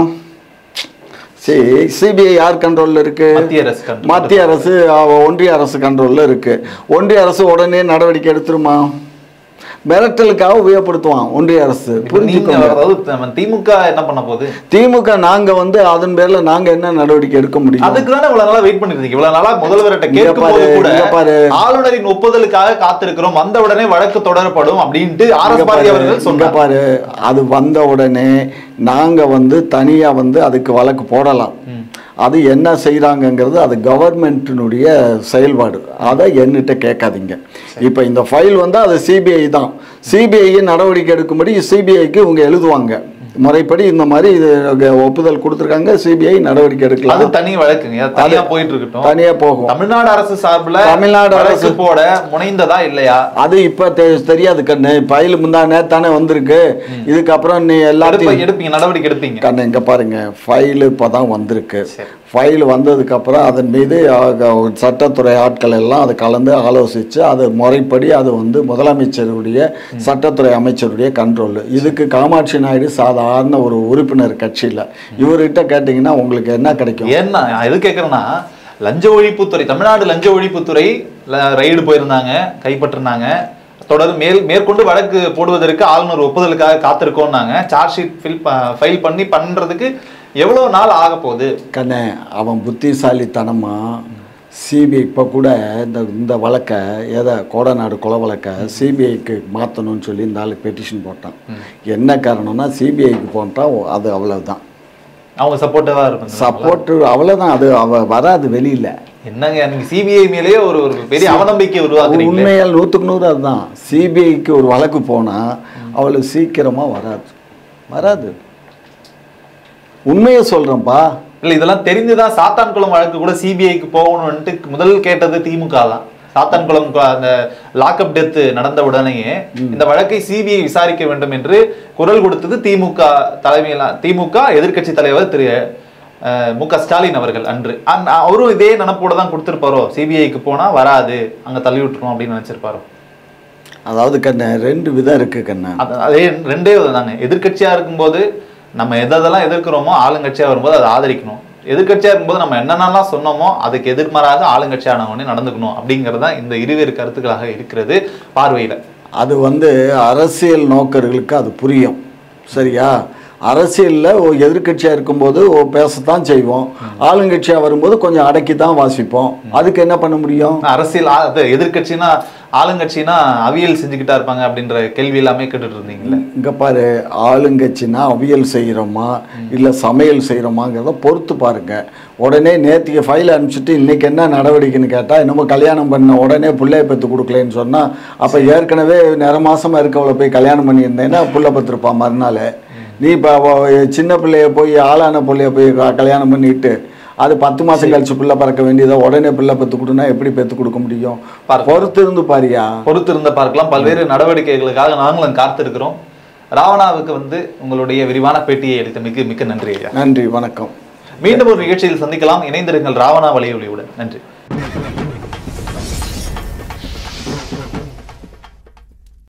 சரி சிபிஐ யார் கண்ட்ரோல்ல இருக்கு மத்திய அரசு control. மத்திய அரசு அஹ், ஒன்றிய அரசு கண்ட்ரோல்ல இருக்கு ஒன்றிய அரசு உடனே நடவடிக்கை எடுத்துருமா மிரட்டலுக்காக உபயோகப்படுத்துவான் ஒன்றிய அரசு இப்ப நீங்க புரிஞ்சுக்கோங்க அதாவது நம்ம திமுக என்ன பண்ண போகுது திமுக நாங்க வந்து அதன் பேர்ல நாங்க என்ன நடவடிக்கை எடுக்க முடியும் அதுக்கு தானே இவ்வளவு நாளா வெயிட் பண்ணிருந்தீங்க இவ்வளவு நாளா முதல்வர்கிட்ட இங்க கேட்கும் பாரு, போது கூட இங்க பாரு. ஆளுநரின் ஒப்புதலுக்காக காத்திருக்கிறோம் வந்த உடனே வழக்கு தொடரப்படும் அப்படின்ட்டு ஆர் இங்க எஸ் பாரதி பாரு, அவர்கள் இங்க சொன்னார் பாரு அது வந்த உடனே நாங்க வந்து தனியா வந்து அதுக்கு வழக்கு போடலாம் அது என்ன செய்றாங்கங்கிறது அது கவர்மெண்ட்டினுடைய செயல்பாடு அதை என்கிட்ட கேட்காதீங்க இப்போ இந்த ஃபைல் வந்து அது சிபிஐ தான் சிபிஐ நடவடிக்கை எடுக்கும்படி சிபிஐக்கு இவங்க எழுதுவாங்க முறைப்படி இந்த மாதிரி இது ஒப்புதல் கொடுத்துருக்காங்க சிபிஐ நடவடிக்கை அது எடுக்கலாம் தனி வழக்குங்க அது தனியா போயிட்டு இருக்கட்டும் தனியா போகும் தமிழ்நாடு அரசு சார்புல தமிழ்நாடு வழக்கு அரசு- போட முனைந்ததா இல்லையா அது இப்ப தெ- தெரியாது கண்ணு ஃபைல் முந்தா நேத்தானே வந்திருக்கு இதுக்கப்புறம் நீ எடுப்ப- எல்லாத்தையும் எடுப்பீங்க நடவடிக்கை எடுப்பீங்க கண்ணு இங்க பாருங்க ஃபைல் இப்பதான் வந்திருக்கு சரி. ஃபைல் வந்ததுக்கு அப்புறம் அதன் மீது ஆக, சட்டத்துறை ஆட்கள் எல்லாம் அதை கலந்து ஆலோசிச்சு அது முறைப்படி அது வந்து முதலமைச்சருடைய சட்டத்துறை அமைச்சருடைய கண்ட்ரோல் இதுக்கு காமாட்சி நாயுடு சாதாரண ஒரு உறுப்பினர் கட்சியில் இவர்கிட்ட கேட்டிங்கன்னா உங்களுக்கு என்ன கிடைக்கும் ஏன்னா நான் எது கேட்கறேன்னா லஞ்ச ஒழிப்புத்துறை தமிழ்நாடு லஞ்ச ஒழிப்புத்துறை ல- ரைடு போயிருந்தாங்க கைப்பற்றினாங்க தொடர் மேல் மேற்கொண்டு வழக்கு போடுவதற்கு ஆளுநர் ஒப்புதலுக்காக காத்திருக்கோம்னாங்க சார்ஜ் ஷீட் ஃபில் ஃபைல் பண்ணி பண்றதுக்கு எவ்வளவு நாள் ஆக போகுது கண்ணே அவன் புத்திசாலித்தனமா சிபிஐ இப்போ கூட இந்த இந்த வழக்கை எதை கோடநாடு கொலை வழக்கை சிபிஐக்கு மாற்றணும்னு சொல்லி இந்த ஆளுக்கு பெட்டிஷன் போட்டான் என்ன காரணம்னா சிபிஐக்கு போட்டால் அது அவ்வளவுதான் அவங்க சப்போர்ட்டிவா இருப்பாங்க சப்போர்ட் அவ்வளவுதான் அது அவ வராது வெளியில என்னங்க நீங்க சிபிஐ மேலேயே ஒரு ஒரு பெரிய அவநம்பிக்கை உருவாக்குறீங்க உண்மையால் நூற்றுக்கு நூறு அதுதான் சிபிஐக்கு ஒரு வழக்கு போனால் அவளுக்கு சீக்கிரமாக வராது வராது உண்மையை சொல்கிறேன்ப்பா இல்ல இதெல்லாம் தெரிஞ்சுதான் சாத்தான்குளம் வழக்கு கூட சிபிஐக்கு போகணும்னுட்டு முதல் கேட்டது திமுக தான் சாத்தான்குளம் க- அந்த லாக்அப் டெத் நடந்த உடனேயே இந்த வழக்கை சிபிஐ விசாரிக்க வேண்டும் என்று குரல் கொடுத்தது திமுக தலைமையில திமுக எதிர்க்கட்சி தலைவர் திரு அஹ், மு க ஸ்டாலின் அவர்கள் அன்று அந்- அவரும் இதே நினப்போட தான் கொடுத்திருப்பாரோ சிபிஐக்கு போனா வராது அங்க தள்ளி விட்டுரும் அப்படின்னு நினைச்சிருப்பாரோ அதாவது கண்ணு ரெண்டு விதம் இருக்கு கண்ணு அது- அதே ரெண்டே தாங்க எதிர்க்கட்சியா இருக்கும்போது நம்ம எதெல்லாம் எதிர்க்கிறோமோ ஆளுங்கட்சியா வரும்போது அதை ஆதரிக்கணும் எதிர்க்கட்சியா இருக்கும்போது நம்ம என்னென்னலாம் சொன்னோமோ அதுக்கு எதிர்மாறாக ஆளுங்கட்சியானவனே நடந்துக்கணும் அப்படிங்கிறது தான் இந்த இருவேறு கருத்துக்களாக இருக்கிறது பார்வையில அது வந்து அரசியல் நோக்கர்களுக்கு அது புரியும் சரியா அரசியலில் எதிர்க்கட்சியாக இருக்கும்போது ஓ பேசத்தான் செய்வோம் ஆளுங்கட்சியாக வரும்போது கொஞ்சம் அடக்கி தான் வாசிப்போம் அதுக்கு என்ன பண்ண முடியும் அரசியல் ஆ- அது எதிர்க்கட்சினா ஆளுங்கட்சினா அவியல் செஞ்சுக்கிட்டா இருப்பாங்க அப்படின்ற கேள்வி எல்லாமே கேட்டுட்டு இருந்தீங்கல்ல இங்கே பாரு ஆளுங்கட்சினா அவியல் செய்கிறோமா இல்லை சமையல் செய்கிறோமாங்கிறத பொறுத்து பாருங்க உடனே நேற்றுக்கு ஃபைல் அனுப்பிச்சிட்டு இன்னைக்கு என்ன நடவடிக்கைன்னு கேட்டால் என்னமோ கல்யாணம் பண்ண உடனே பிள்ளைய பெற்று கொடுக்கலன்னு சொன்னால் அப்போ ஏற்கனவே நிற மாசமாக இருக்கவளை போய் கல்யாணம் பண்ணியிருந்தேன்னா புள்ள பத்திருப்பான் மறுநாள் நீ இப்போ சின்ன பிள்ளைய போய் ஆளான பிள்ளைய போய் க- கல்யாணம் பண்ணிட்டு அது பத்து மாதம் கழிச்சு பிள்ளை பறக்க வேண்டியதை உடனே பிள்ளை பெற்று கொடுனா எப்படி பெற்று கொடுக்க முடியும் பாருங்க. பொறுத்து இருந்து பாரியா பொறுத்து இருந்த பார்க்கலாம் பல்வேறு நடவடிக்கைகளுக்காக நாங்களும் காத்திருக்கிறோம் ராவணாவுக்கு வந்து உங்களுடைய விரிவான பேட்டியை அளித்த மிக்க மிக்க நன்றி ஐயா நன்றி வணக்கம் மீண்டும் ஒரு நிகழ்ச்சியில் சந்திக்கலாம் இணைந்திருங்கள் ராவணா வலையொலியுடன் நன்றி